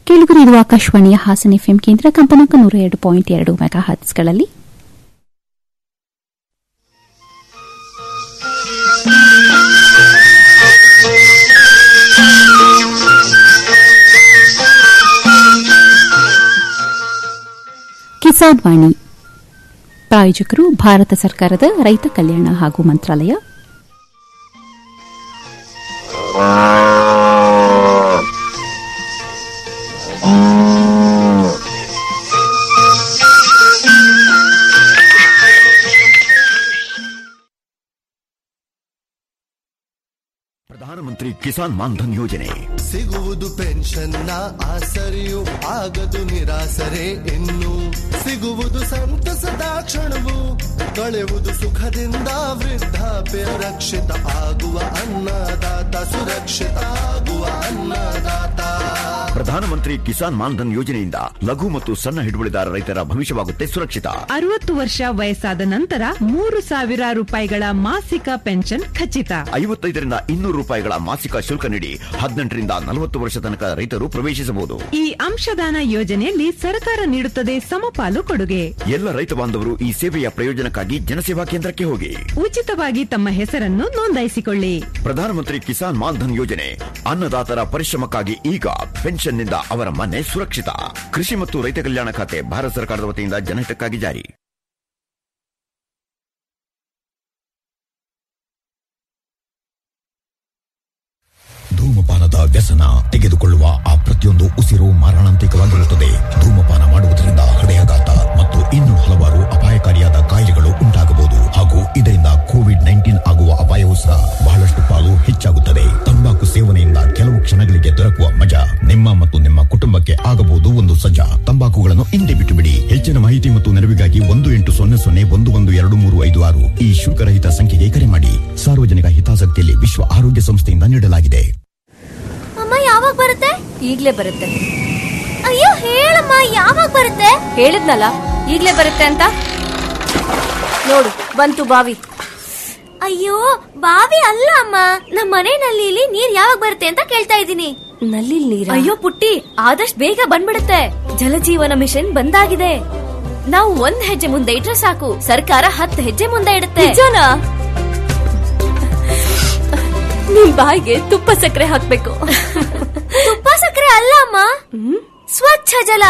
ಕೇಳುಗರು ಇದು ಆಕಾಶವಾಣಿಯ ಹಾಸನ ಎಫ್ಎಂ ಕೇಂದ್ರ ಕಂಪನಾಂಕ ನೂರ ಎರಡು ಪಾಯಿಂಟ್ ಎರಡು ಮೆಗಾ ಹರ್ಟ್ಸ್ಗಳಲ್ಲಿ ಕಿಸಾನ್ ವಾಣಿ ಪ್ರಾಯೋಜಕರು ಭಾರತ ಸರ್ಕಾರದ ರೈತ ಕಲ್ಯಾಣ ಹಾಗೂ ಮಂತ್ರಾಲಯ ಪ್ರಧಾನಮಂತ್ರಿ ಕಿಸಾನ್ ಮಾನ್ಧನ್ ಯೋಜನೆ ಸಿಗುವುದು ಪೆನ್ಷನ್ನ ಆಸರೆಯು ಆಗದು ನಿರಾಸರೆ ಇನ್ನು ಸಿಗುವುದು ಸಂತಸದ ಕ್ಷಣವು ಕಳೆಯುವುದು ಸುಖದಿಂದ ವೃದ್ಧಾಪ್ಯ ರಕ್ಷಿತ ಆಗುವ ಅನ್ನದಾತ ಸುರಕ್ಷಿತ ಆಗುವ ಅನ್ನದಾತ ಪ್ರಧಾನಮಂತ್ರಿ ಕಿಸಾನ್ ಮಾನ್ಧನ್ ಯೋಜನೆಯಿಂದ ಲಘು ಮತ್ತು ಸಣ್ಣ ಹಿಡುವಳಿದಾರ ರೈತರ ಭವಿಷ್ಯವಾಗುತ್ತೆ ಸುರಕ್ಷಿತ ಅರವತ್ತು ವರ್ಷ ವಯಸ್ಸಾದ ನಂತರ ಮೂರು ಸಾವಿರ ರೂಪಾಯಿಗಳ ಮಾಸಿಕ ಪೆನ್ಷನ್ ಖಚಿತ ಐವತ್ತೈದರಿಂದ ಇನ್ನೂರು ರೂಪಾಯಿಗಳ ಮಾಸಿಕ ಶುಲ್ಕ ನೀಡಿ ಹದಿನೆಂಟರಿಂದ ನಲವತ್ತು ವರ್ಷ ತನಕ ರೈತರು ಪ್ರವೇಶಿಸಬಹುದು ಈ ಅಂಶದಾನ ಯೋಜನೆಯಲ್ಲಿ ಸರ್ಕಾರ ನೀಡುತ್ತದೆ ಸಮಪಾಲು ಕೊಡುಗೆ ಎಲ್ಲ ರೈತ ಬಾಂಧವರು ಈ ಸೇವೆಯ ಪ್ರಯೋಜನಕ್ಕಾಗಿ ಜನಸೇವಾ ಕೇಂದ್ರಕ್ಕೆ ಹೋಗಿ ಉಚಿತವಾಗಿ ತಮ್ಮ ಹೆಸರನ್ನು ನೋಂದಾಯಿಸಿಕೊಳ್ಳಿ ಪ್ರಧಾನಮಂತ್ರಿ ಕಿಸಾನ್ ಮಾನ್ಧನ್ ಯೋಜನೆ ಅನ್ನದಾತರ ಪರಿಶ್ರಮಕ್ಕಾಗಿ ಈಗ ಪೆನ್ಷನ್ನಿಂದ ಅವರ ಮನೆ ಸುರಕ್ಷಿತ ಕೃಷಿ ಮತ್ತು ರೈತ ಕಲ್ಯಾಣ ಖಾತೆ ಭಾರತ ಸರ್ಕಾರದ ವತಿಯಿಂದ ಜನಹಿತಕ್ಕಾಗಿ ಜಾರಿ ಧೂಮಪಾನದ ವ್ಯಸನ ತೆಗೆದುಕೊಳ್ಳುವ ಆ ಪ್ರತಿಯೊಂದು ಉಸಿರು ಮಾರಣಾಂತಿಕವಾಗಿರುತ್ತದೆ ಧೂಮಪಾನ ಮಾಡುವುದರಿಂದ ಹೃದಯಾಘಾತ ಮತ್ತು ಇನ್ನು ಹಲವಾರು ಅಪಾಯಕಾರಿಯಾದ ಕಾಯಿಲೆಗಳು ಉಂಟಾಗಬಹುದು ಹಾಗೂ ಇದರಿಂದ ಕೋವಿಡ್ ನೈನ್ಟೀನ್ ಆಗುವ ಅಪಾಯವೂ ಸಹ ಬಹಳಷ್ಟು ಪಾಲು ಹೆಚ್ಚಾಗುತ್ತದೆ ತಂಬಾಕು ಸೇವನೆಯಿಂದ ಕೆಲವು ಕ್ಷಣಗಳಿಗೆ ದೊರಕುವ ಮಜಾ ನಿಮ್ಮ ಮತ್ತು ನಿಮ್ಮ ಕುಟುಂಬಕ್ಕೆ ಆಗಬಹುದು ಒಂದು ಸಜ್ಜಾ ತಂಬಾಕುಗಳನ್ನು ಹಿಂದೆ ಬಿಟ್ಟು ಬಿಡಿ ಹೆಚ್ಚಿನ ಮಾಹಿತಿ ಮತ್ತು ನೆರವಿಗಾಗಿ ಒಂದು ಎಂಟು ಸೊನ್ನೆ ಸೊನ್ನೆ ಒಂದು ಒಂದು ಎರಡು ಮೂರು ಐದು ಆರು ಈ ಶುಲ್ಕರಹಿತ ಸಂಖ್ಯೆಗೆ ಕರೆ ಮಾಡಿ ಸಾರ್ವಜನಿಕ ಹಿತಾಸಕ್ತಿಯಲ್ಲಿ ವಿಶ್ವ ಆರೋಗ್ಯ ಸಂಸ್ಥೆಯಿಂದ ನೀಡಲಾಗಿದೆ ಅಮ್ಮ ಯಾವಾಗ ಬರುತ್ತೆ ಈಗ್ಲೇ ಬರುತ್ತೆ ಅಯ್ಯೋ ಹೇಳಮ್ಮ ಯಾವಾಗ ಬರುತ್ತೆ ಹೇಳಿದ್ನಲ್ಲ ಈಗ್ಲೇ ಬರುತ್ತೆ ಅಂತ ನೋಡು ಬಂತು ಬಾವಿ ಅಯ್ಯೋ ಬಾವಿ ಅಲ್ಲ ಅಮ್ಮ ನಮ್ಮ ಮನೆ ನಲ್ಲಿಲಿ ನೀರ್ ಯಾವಾಗ ಬರುತ್ತೆ ಅಂತ ಕೇಳ್ತಾ ಇದ್ದೀನಿ ನಲ್ಲಿ ನೀರ ಅಯ್ಯೋ ಪುಟ್ಟಿ ಆದಷ್ಟು ಬೇಗ ಬಂದ್ಬಿಡುತ್ತೆ ಜಲಜೀವನ ಮಿಷನ್ ಬಂದಾಗಿದೆ ನಾವು ಒಂದ್ ಹೆಜ್ಜೆ ಮುಂದೆ ಇಟ್ರೆ ಸಾಕು ಸರ್ಕಾರ ಹತ್ತು ಹೆಜ್ಜೆ ಮುಂದೆ ಇಡುತ್ತೆ ನಿಜನಾ ನಿಮ್ ಬಾಯಿಗೆ ತುಪ್ಪ ಸಕ್ಕರೆ ಹಾಕ್ಬೇಕು ತುಪ್ಪ ಸಕ್ಕರೆ ಅಲ್ಲ ಅಮ್ಮ ಸ್ವಚ್ಛ ಜಲ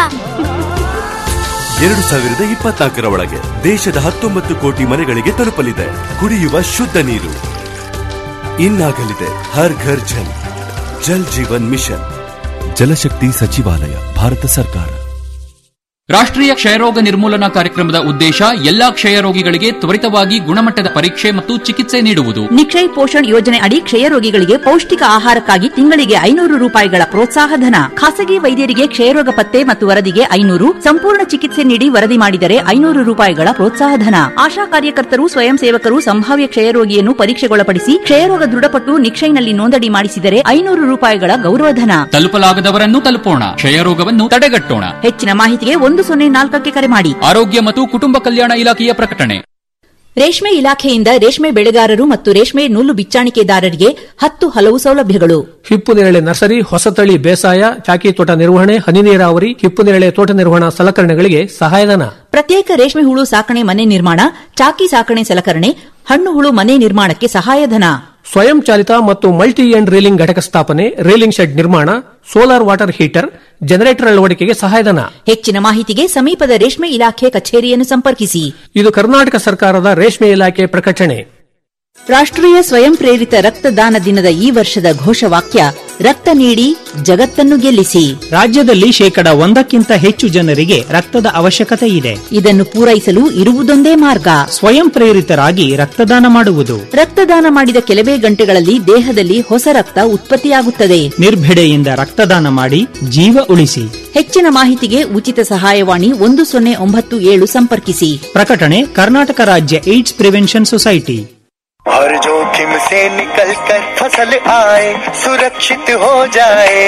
ಎರಡು ಸಾವಿರದ ಇಪ್ಪತ್ನಾಲ್ಕರ ಒಳಗೆ ದೇಶದ ಹತ್ತೊಂಬತ್ತು ಕೋಟಿ ಮನೆಗಳಿಗೆ ತಲುಪಲಿದೆ ಕುಡಿಯುವ ಶುದ್ಧ ನೀರು ಇನ್ನಾಗಲಿದೆ ಹರ್ ಘರ್ ಜಲ್ ಜಲ್ ಜೀವನ್ ಮಿಷನ್ ಜಲಶಕ್ತಿ ಸಚಿವಾಲಯ ಭಾರತ ಸರ್ಕಾರ ರಾಷ್ಟ್ರೀಯ ಕ್ಷಯರೋಗ ನಿರ್ಮೂಲನಾ ಕಾರ್ಯಕ್ರಮದ ಉದ್ದೇಶ ಎಲ್ಲಾ ಕ್ಷಯರೋಗಿಗಳಿಗೆ ತ್ವರಿತವಾಗಿ ಗುಣಮಟ್ಟದ ಪರೀಕ್ಷೆ ಮತ್ತು ಚಿಕಿತ್ಸೆ ನೀಡುವುದು ನಿಕ್ಷಯ್ ಪೋಷಣ್ ಯೋಜನೆ ಅಡಿ ಕ್ಷಯರೋಗಿಗಳಿಗೆ ಪೌಷ್ಟಿಕ ಆಹಾರಕ್ಕಾಗಿ ತಿಂಗಳಿಗೆ ಐನೂರು ರೂಪಾಯಿಗಳ ಪ್ರೋತ್ಸಾಹಧನ ಖಾಸಗಿ ವೈದ್ಯರಿಗೆ ಕ್ಷಯರೋಗ ಪತ್ತೆ ಮತ್ತು ವರದಿಗೆ ಐನೂರು ಸಂಪೂರ್ಣ ಚಿಕಿತ್ಸೆ ನೀಡಿ ವರದಿ ಮಾಡಿದರೆ ಐನೂರು ರೂಪಾಯಿಗಳ ಪ್ರೋತ್ಸಾಹಧನ ಆಶಾ ಕಾರ್ಯಕರ್ತರು ಸ್ವಯಂ ಸೇವಕರು ಸಂಭಾವ್ಯ ಕ್ಷಯರೋಗಿಯನ್ನು ಪರೀಕ್ಷೆಗೊಳಪಡಿಸಿ ಕ್ಷಯರೋಗ ದೃಢಪಟ್ಟು ನಿಕ್ಷಯ್ನಲ್ಲಿ ನೋಂದಣಿ ಮಾಡಿಸಿದರೆ ಐನೂರು ರೂಪಾಯಿಗಳ ಗೌರವಧನ ತಲುಪಲಾಗದವರನ್ನು ತಲುಪೋಣ ಕ್ಷಯರೋಗವನ್ನು ತಡೆಗಟ್ಟೋಣ ಹೆಚ್ಚಿನ ಮಾಹಿತಿಗೆ ಒಂದು ಸೊನ್ನೆ ನಾಲ್ಕಕ್ಕೆ ಕರೆ ಮಾಡಿ ಆರೋಗ್ಯ ಮತ್ತು ಕುಟುಂಬ ಕಲ್ಯಾಣ ಇಲಾಖೆಯ ಪ್ರಕಟಣೆ ರೇಷ್ಮೆ ಇಲಾಖೆಯಿಂದ ರೇಷ್ಮೆ ಬೆಳೆಗಾರರು ಮತ್ತು ರೇಷ್ಮೆ ನೂಲು ಬಿಚ್ಚಾಣಿಕೆದಾರರಿಗೆ ಹತ್ತು ಹಲವು ಸೌಲಭ್ಯಗಳು ಹಿಪ್ಪು ನೇರಳೆ ನರ್ಸರಿ ಹೊಸತಳಿ ಬೇಸಾಯ ಚಾಕಿ ತೋಟ ನಿರ್ವಹಣೆ ಹನಿ ನೀರಾವರಿ ಹಿಪ್ಪು ನೇರಳೆ ತೋಟ ನಿರ್ವಹಣಾ ಸಲಕರಣೆಗಳಿಗೆ ಸಹಾಯಧನ ಪ್ರತ್ಯೇಕ ರೇಷ್ಮೆ ಹುಳು ಸಾಕಣೆ ಮನೆ ನಿರ್ಮಾಣ ಚಾಕಿ ಸಾಕಣೆ ಸಲಕರಣೆ ಹಣ್ಣು ಹುಳು ಮನೆ ನಿರ್ಮಾಣಕ್ಕೆ ಸಹಾಯಧನ ಸ್ವಯಂ ಚಾಲಿತ ಮತ್ತು ಮಲ್ಟಿ ಎಂಡ್ ರೀಲಿಂಗ್ ಘಟಕ ಸ್ಥಾಪನೆ ರೀಲಿಂಗ್ ಶೆಡ್ ನಿರ್ಮಾಣ ಸೋಲಾರ್ ವಾಟರ್ ಹೀಟರ್ ಜನರೇಟರ್ ಅಳವಡಿಕೆಗೆ ಸಹಾಯಧನ ಹೆಚ್ಚಿನ ಮಾಹಿತಿಗೆ ಸಮೀಪದ ರೇಷ್ಮೆ ಇಲಾಖೆ ಕಚೇರಿಯನ್ನು ಸಂಪರ್ಕಿಸಿ ಇದು ಕರ್ನಾಟಕ ಸರ್ಕಾರದ ರೇಷ್ಮೆ ಇಲಾಖೆ ಪ್ರಕಟಣೆ ರಾಷ್ಟ್ರೀಯ ಸ್ವಯಂ ಪ್ರೇರಿತ ರಕ್ತದಾನ ದಿನದ ಈ ವರ್ಷದ ಘೋಷವಾಕ್ಯ ರಕ್ತ ನೀಡಿ ಜಗತ್ತನ್ನು ಗೆಲ್ಲಿಸಿ ರಾಜ್ಯದಲ್ಲಿ ಶೇಕಡ ಒಂದಕ್ಕಿಂತ ಹೆಚ್ಚು ಜನರಿಗೆ ರಕ್ತದ ಅವಶ್ಯಕತೆ ಇದೆ ಇದನ್ನು ಪೂರೈಸಲು ಇರುವುದೊಂದೇ ಮಾರ್ಗ ಸ್ವಯಂ ಪ್ರೇರಿತರಾಗಿ ರಕ್ತದಾನ ಮಾಡುವುದು ರಕ್ತದಾನ ಮಾಡಿದ ಕೆಲವೇ ಗಂಟೆಗಳಲ್ಲಿ ದೇಹದಲ್ಲಿ ಹೊಸ ರಕ್ತ ಉತ್ಪತ್ತಿಯಾಗುತ್ತದೆ ನಿರ್ಭಿಡೆಯಿಂದ ರಕ್ತದಾನ ಮಾಡಿ ಜೀವ ಉಳಿಸಿ ಹೆಚ್ಚಿನ ಮಾಹಿತಿಗೆ ಉಚಿತ ಸಹಾಯವಾಣಿ ಒಂದು ಸೊನ್ನೆ ಒಂಬತ್ತು ಏಳು ಸಂಪರ್ಕಿಸಿ ಪ್ರಕಟಣೆ ಕರ್ನಾಟಕ ರಾಜ್ಯ ಏಡ್ಸ್ ಪ್ರಿವೆನ್ಷನ್ ಸೊಸೈಟಿ हर जोखिम से निकल कर फसल आए सुरक्षित हो जाए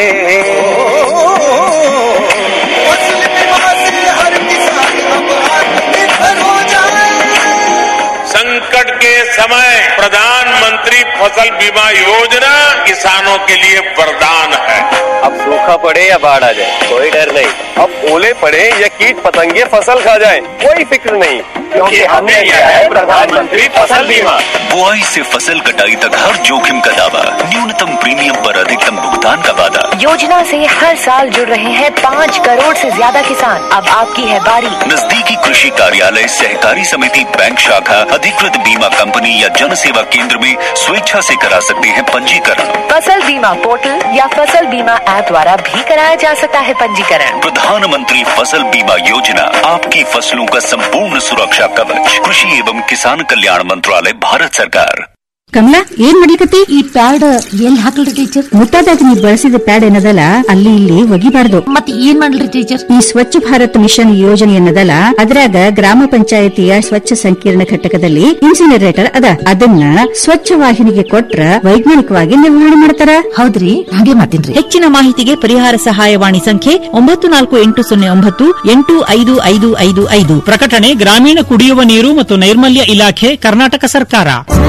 फसल बीमा से हर किसान अब आत्मनिर्भर हो जाए संकट के समय प्रधानमंत्री फसल बीमा योजना किसानों के लिए वरदान है अब सूखा पड़े या बाढ़ आ जाए कोई डर नहीं अब ओले पड़े या कीट पतंगे फसल खा जाए कोई फिक्र नहीं क्योंकि हमने लिया है प्रधानमंत्री फसल बीमा बुआई से फसल कटाई तक हर जोखिम का दावा न्यूनतम प्रीमियम पर अधिकतम भुगतान का वादा योजना से हर साल जुड़ रहे हैं पाँच करोड़ से ज्यादा किसान अब आपकी है बारी नजदीकी कृषि कार्यालय सहकारी समिति बैंक शाखा अधिकृत बीमा कंपनी या जन सेवा केंद्र में स्वेच्छा से करा सकते हैं पंजीकरण फसल बीमा पोर्टल या फसल बीमा ऐप द्वारा भी कराया जा सकता है पंजीकरण प्रधानमंत्री फसल बीमा योजना आपकी फसलों का संपूर्ण सुरक्षा कवच कृषि एवं किसान कल्याण मंत्रालय भारत सरकार ಕಮಲಾ ಏನ್ ಮಾಡ್ಲಿಕತ್ತಿ ಈ ಪ್ಯಾಡ್ ಎಲ್ಲಿ ಹಾಕಲ್ರಿ ಟೀಚರ್ ಮುಟ್ಟಾದಾಗ ನೀವು ಬಳಸಿದ ಪ್ಯಾಡ್ ಏನದಲ್ಲ ಅಲ್ಲಿ ಇಲ್ಲಿ ಒಗಿಬಾರ್ದು ಮತ್ತೆ ಏನ್ ಮಾಡ್ಲಿ ಟೀಚರ್ ಈ ಸ್ವಚ್ಛ ಭಾರತ್ ಮಿಷನ್ ಯೋಜನೆ ಏನದಲ್ಲ ಅದ್ರಾಗ ಗ್ರಾಮ ಪಂಚಾಯತಿಯ ಸ್ವಚ್ಛ ಸಂಕೀರ್ಣ ಘಟಕದಲ್ಲಿ ಇನ್ಸಿನರೇಟರ್ ಅದ ಅದನ್ನ ಸ್ವಚ್ಛ ವಾಹಿನಿಗೆ ಕೊಟ್ರ ವೈಜ್ಞಾನಿಕವಾಗಿ ನಿರ್ವಹಣೆ ಮಾಡ್ತಾರ ಹೌದ್ರಿ ಹಾಗೆ ಮಾಡ್ತೀನಿ ಹೆಚ್ಚಿನ ಮಾಹಿತಿಗೆ ಪರಿಹಾರ ಸಹಾಯವಾಣಿ ಸಂಖ್ಯೆ ಒಂಬತ್ತು ನಾಲ್ಕು ಎಂಟು ಸೊನ್ನೆ ಒಂಬತ್ತು ಎಂಟು ಐದು ಐದು ಐದು ಐದು ಪ್ರಕಟಣೆ ಗ್ರಾಮೀಣ ಕುಡಿಯುವ ನೀರು ಮತ್ತು ನೈರ್ಮಲ್ಯ ಇಲಾಖೆ ಕರ್ನಾಟಕ ಸರ್ಕಾರ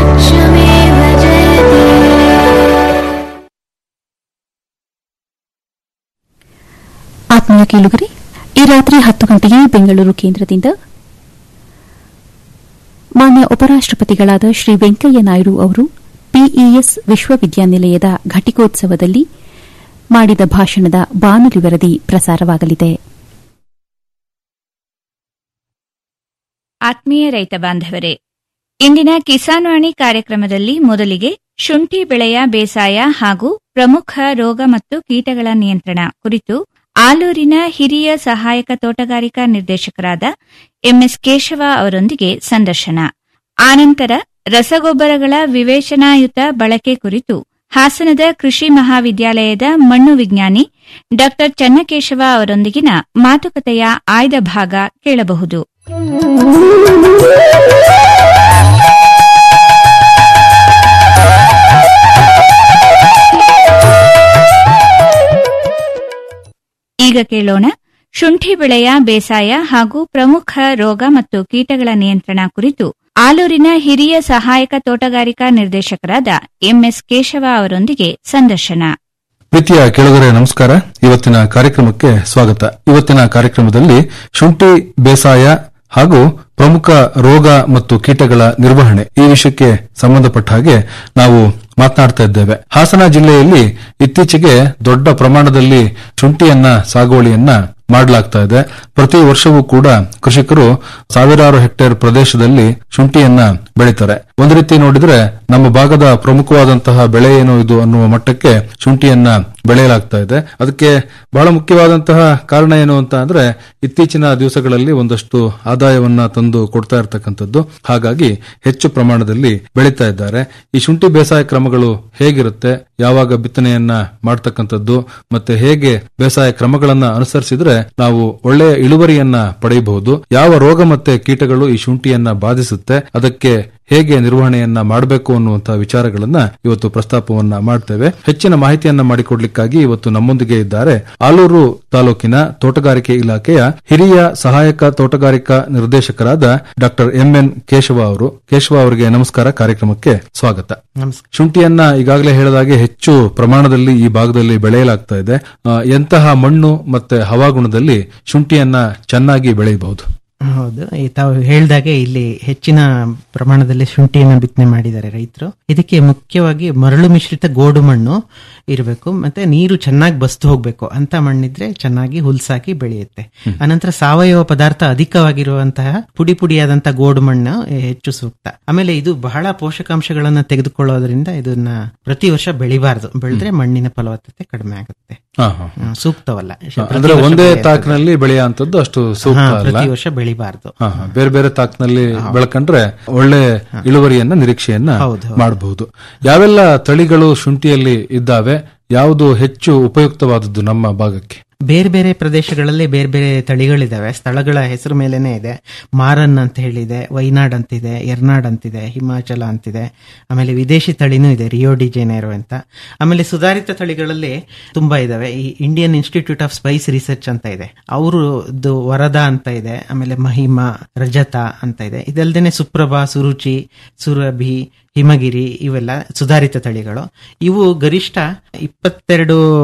ಆತ್ಮೀಯ ಕೇಳುಗರೆ ಈ ರಾತ್ರಿ ಹತ್ತು ಗಂಟೆಗೆ ಬೆಂಗಳೂರು ಕೇಂದ್ರದಿಂದ ಮಾನ್ಯ ಉಪರಾಷ್ಟಪತಿಗಳಾದ ಶ್ರೀ ವೆಂಕಯ್ಯ ನಾಯ್ಡು ಅವರು ಪಿಇಎಸ್ ವಿಶ್ವವಿದ್ಯಾನಿಲಯದ ಘಟಿಕೋತ್ಸವದಲ್ಲಿ ಮಾಡಿದ ಭಾಷಣದ ಬಾನುಲಿ ವರದಿ ಪ್ರಸಾರವಾಗಲಿದೆ ಆತ್ಮೀಯ ರೈತ ಬಾಂಧವರೇ ಇಂದಿನ ಕಿಸಾನ್ ವಾಣಿ ಕಾರ್ಯಕ್ರಮದಲ್ಲಿ ಮೊದಲಿಗೆ ಶುಂಠಿ ಬೆಳೆಯ ಬೇಸಾಯ ಹಾಗೂ ಪ್ರಮುಖ ರೋಗ ಮತ್ತು ಕೀಟಗಳ ನಿಯಂತ್ರಣ ಕುರಿತು ಆಲೂರಿನ ಹಿರಿಯ ಸಹಾಯಕ ತೋಟಗಾರಿಕಾ ನಿರ್ದೇಶಕರಾದ ಎಂಎಸ್ ಕೇಶವ ಅವರೊಂದಿಗೆ ಸಂದರ್ಶನ ಆನಂತರ ರಸಗೊಬ್ಬರಗಳ ವಿವೇಚನಾಯುತ ಬಳಕೆ ಕುರಿತು ಹಾಸನದ ಕೃಷಿ ಮಹಾವಿದ್ಯಾಲಯದ ಮಣ್ಣು ವಿಜ್ಞಾನಿ ಡಾ ಚನ್ನಕೇಶವ ಅವರೊಂದಿಗಿನ ಮಾತುಕತೆಯ ಆಯ್ದ ಭಾಗ ಕೇಳಬಹುದು ಈಗ ಕೇಳೋಣ ಶುಂಠಿ ಬೆಳೆಯ ಬೇಸಾಯ ಹಾಗೂ ಪ್ರಮುಖ ರೋಗ ಮತ್ತು ಕೀಟಗಳ ನಿಯಂತ್ರಣ ಕುರಿತು ಆಲೂರಿನ ಹಿರಿಯ ಸಹಾಯಕ ತೋಟಗಾರಿಕಾ ನಿರ್ದೇಶಕರಾದ ಎಂಎಸ್ ಕೇಶವ ಅವರೊಂದಿಗೆ ಸಂದರ್ಶನ ಪ್ರೀತಿಯ ಕೆಳಗರೆ ನಮಸ್ಕಾರ ಇವತ್ತಿನ ಕಾರ್ಯಕ್ರಮಕ್ಕೆ ಸ್ವಾಗತ ಇವತ್ತಿನ ಕಾರ್ಯಕ್ರಮದಲ್ಲಿ ಶುಂಠಿ ಬೇಸಾಯ ಹಾಗೂ ಪ್ರಮುಖ ರೋಗ ಮತ್ತು ಕೀಟಗಳ ನಿರ್ವಹಣೆ ಈ ವಿಷಯಕ್ಕೆ ಸಂಬಂಧಪಟ್ಟ ಹಾಗೆ ನಾವು ಮಾತನಾಡ್ತಾ ಇದ್ದೇವೆ ಹಾಸನ ಜಿಲ್ಲೆಯಲ್ಲಿ ಇತ್ತೀಚೆಗೆ ದೊಡ್ಡ ಪ್ರಮಾಣದಲ್ಲಿ ಶುಂಠಿಯನ್ನ ಸಾಗುವಳಿಯನ್ನ ಮಾಡಲಾಗ್ತಾ ಇದೆ ಪ್ರತಿ ವರ್ಷವೂ ಕೂಡ ಕೃಷಿಕರು ಸಾವಿರಾರು ಹೆಕ್ಟೇರ್ ಪ್ರದೇಶದಲ್ಲಿ ಶುಂಠಿಯನ್ನ ಬೆಳೀತಾರೆ ಒಂದು ರೀತಿ ನೋಡಿದ್ರೆ ನಮ್ಮ ಭಾಗದ ಪ್ರಮುಖವಾದಂತಹ ಬೆಳೆ ಏನು ಇದು ಅನ್ನುವ ಮಟ್ಟಕ್ಕೆ ಶುಂಠಿಯನ್ನ ಬೆಳೆಯಲಾಗ್ತಾ ಇದೆ ಅದಕ್ಕೆ ಬಹಳ ಮುಖ್ಯವಾದಂತಹ ಕಾರಣ ಏನು ಅಂತ ಅಂದ್ರೆ ಇತ್ತೀಚಿನ ದಿವಸಗಳಲ್ಲಿ ಒಂದಷ್ಟು ಆದಾಯವನ್ನ ತಂದು ಕೊಡ್ತಾ ಇರತಕ್ಕಂಥದ್ದು ಹಾಗಾಗಿ ಹೆಚ್ಚು ಪ್ರಮಾಣದಲ್ಲಿ ಬೆಳೀತಾ ಇದ್ದಾರೆ ಈ ಶುಂಠಿ ಬೇಸಾಯ ಕ್ರಮಗಳು ಹೇಗಿರುತ್ತೆ ಯಾವಾಗ ಬಿತ್ತನೆಯನ್ನ ಮಾಡ್ತಕ್ಕಂಥದ್ದು ಮತ್ತೆ ಹೇಗೆ ಬೇಸಾಯ ಕ್ರಮಗಳನ್ನ ಅನುಸರಿಸಿದ್ರೆ ನಾವು ಒಳ್ಳೆಯ ಇಳುವರಿಯನ್ನ ಪಡೆಯಬಹುದು ಯಾವ ರೋಗ ಮತ್ತೆ ಕೀಟಗಳು ಈ ಶುಂಠಿಯನ್ನ ಬಾಧಿಸುತ್ತೆ ಅದಕ್ಕೆ ಹೇಗೆ ನಿರ್ವಹಣೆಯನ್ನ ಮಾಡಬೇಕು ಅನ್ನುವಂತಹ ವಿಚಾರಗಳನ್ನ ಇವತ್ತು ಪ್ರಸ್ತಾಪವನ್ನ ಮಾಡ್ತೇವೆ ಹೆಚ್ಚಿನ ಮಾಹಿತಿಯನ್ನ ಮಾಡಿಕೊಡ್ಲಿಕ್ಕಾಗಿ ಇವತ್ತು ನಮ್ಮೊಂದಿಗೆ ಇದ್ದಾರೆ ಆಲೂರು ತಾಲೂಕಿನ ತೋಟಗಾರಿಕೆ ಇಲಾಖೆಯ ಹಿರಿಯ ಸಹಾಯಕ ತೋಟಗಾರಿಕಾ ನಿರ್ದೇಶಕರಾದ ಡಾಕ್ಟರ್ ಎಂಎನ್ ಕೇಶವ ಅವರು ಕೇಶವ ಅವರಿಗೆ ನಮಸ್ಕಾರ ಕಾರ್ಯಕ್ರಮಕ್ಕೆ ಸ್ವಾಗತ ಶುಂಠಿಯನ್ನ ಈಗಾಗಲೇ ಹೇಳಿದಾಗೆ ಹೆಚ್ಚು ಪ್ರಮಾಣದಲ್ಲಿ ಈ ಭಾಗದಲ್ಲಿ ಬೆಳೆಯಲಾಗ್ತಾ ಇದೆ ಆ, ಎಂತಹ ಮಣ್ಣು ಮತ್ತೆ ಹವಾಗುಣದಲ್ಲಿ ಶುಂಠಿಯನ್ನ ಚೆನ್ನಾಗಿ ಬೆಳೆಯಬಹುದು ಹೌದು ಈ ತಾವು ಹೇಳ್ದಾಗೆ ಇಲ್ಲಿ ಹೆಚ್ಚಿನ ಪ್ರಮಾಣದಲ್ಲಿ ಶುಂಠಿಯನ್ನು ಬಿತ್ತನೆ ಮಾಡಿದ್ದಾರೆ ರೈತರು ಇದಕ್ಕೆ ಮುಖ್ಯವಾಗಿ ಮರಳು ಮಿಶ್ರಿತ ಗೋಡು ಮಣ್ಣು ಇರಬೇಕು ಮತ್ತೆ ನೀರು ಚೆನ್ನಾಗಿ ಬಸ್ತು ಹೋಗ್ಬೇಕು ಅಂತ ಮಣ್ಣಿದ್ರೆ ಚೆನ್ನಾಗಿ ಹುಲ್ಸಾಕಿ ಬೆಳೆಯುತ್ತೆ ಅನಂತರ ಸಾವಯವ ಪದಾರ್ಥ ಅಧಿಕವಾಗಿರುವಂತಹ ಪುಡಿ ಪುಡಿಯಾದಂತಹ ಗೋಡು ಮಣ್ಣು ಹೆಚ್ಚು ಸೂಕ್ತ ಆಮೇಲೆ ಇದು ಬಹಳ ಪೋಷಕಾಂಶಗಳನ್ನ ತೆಗೆದುಕೊಳ್ಳೋದ್ರಿಂದ ಇದನ್ನ ಪ್ರತಿ ವರ್ಷ ಬೆಳಿಬಾರ್ದು ಬೆಳೆದ್ರೆ ಮಣ್ಣಿನ ಫಲವತ್ತತೆ ಕಡಿಮೆ ಆಗುತ್ತೆ ಹಾ, ಹಾ. ಹ್ಮ್, ಸೂಕ್ತವಲ್ಲ ಪ್ರತಿ ಅಂದ್ರೆ ವರ್ಷ ಒಂದೇ ಬೆಳೆಯೋದು. ತಾಕಿನಲ್ಲಿ ಬೆಳೆಯುವಂತದ್ದು ಅಷ್ಟು ಸೂಕ್ತ ಹಾ, ಅಲ್ಲ ಪ್ರತಿ ವರ್ಷ ಬೆಳಿಬಾರ್ದು ಹಾ, ಹಾ. ಬೇರೆ ಬೇರೆ ತಾಕ್ನಲ್ಲಿ ಬೆಳ್ಕೊಂಡ್ರೆ ಒಳ್ಳೆ ಇಳುವರಿಯನ್ನ ನಿರೀಕ್ಷೆಯನ್ನ ಮಾಡಬಹುದು ಯಾವೆಲ್ಲ ತಳಿಗಳು ಶುಂಠಿಯಲ್ಲಿ ಇದ್ದಾವೆ ಯಾವುದು ಹೆಚ್ಚು ಉಪಯುಕ್ತವಾದದ್ದು ನಮ್ಮ ಭಾಗಕ್ಕೆ ಬೇರೆ ಬೇರೆ ಪ್ರದೇಶಗಳಲ್ಲಿ ಬೇರೆ ಬೇರೆ ತಳಿಗಳಿದಾವೆ ಸ್ಥಳಗಳ ಹೆಸರು ಮೇಲೇನೆ ಇದೆ ಮಾರನ್ ಅಂತ ಹೇಳಿದೆ ವೈನಾಡ್ ಅಂತಿದೆ ಎರ್ನಾಡ್ ಅಂತಿದೆ ಹಿಮಾಚಲ ಅಂತಿದೆ ಆಮೇಲೆ ವಿದೇಶಿ ತಳಿನೂ ಇದೆ ರಿಯೋ ಡಿ ಜೆನೇರೋ ಅಂತ ಆಮೇಲೆ ಸುಧಾರಿತ ತಳಿಗಳಲ್ಲಿ ತುಂಬಾ ಇದಾವೆ ಈ Indian Institute of Spice Research ಅಂತ ಇದೆ ಅವ್ರದ್ದು ವರದಾ ಅಂತ ಇದೆ ಆಮೇಲೆ ಮಹಿಮಾ ರಜತ ಅಂತ ಇದೆ ಇದಲ್ದೇನೆ ಸುಪ್ರಭಾ ಸುರುಚಿ ಸುರಭಿ ಹಿಮಗಿರಿ ಇವೆಲ್ಲ ಸುಧಾರಿತ ತಳಿಗಳು ಇವು ಗರಿಷ್ಠ ಇಪ್ಪತ್ತೆರಡು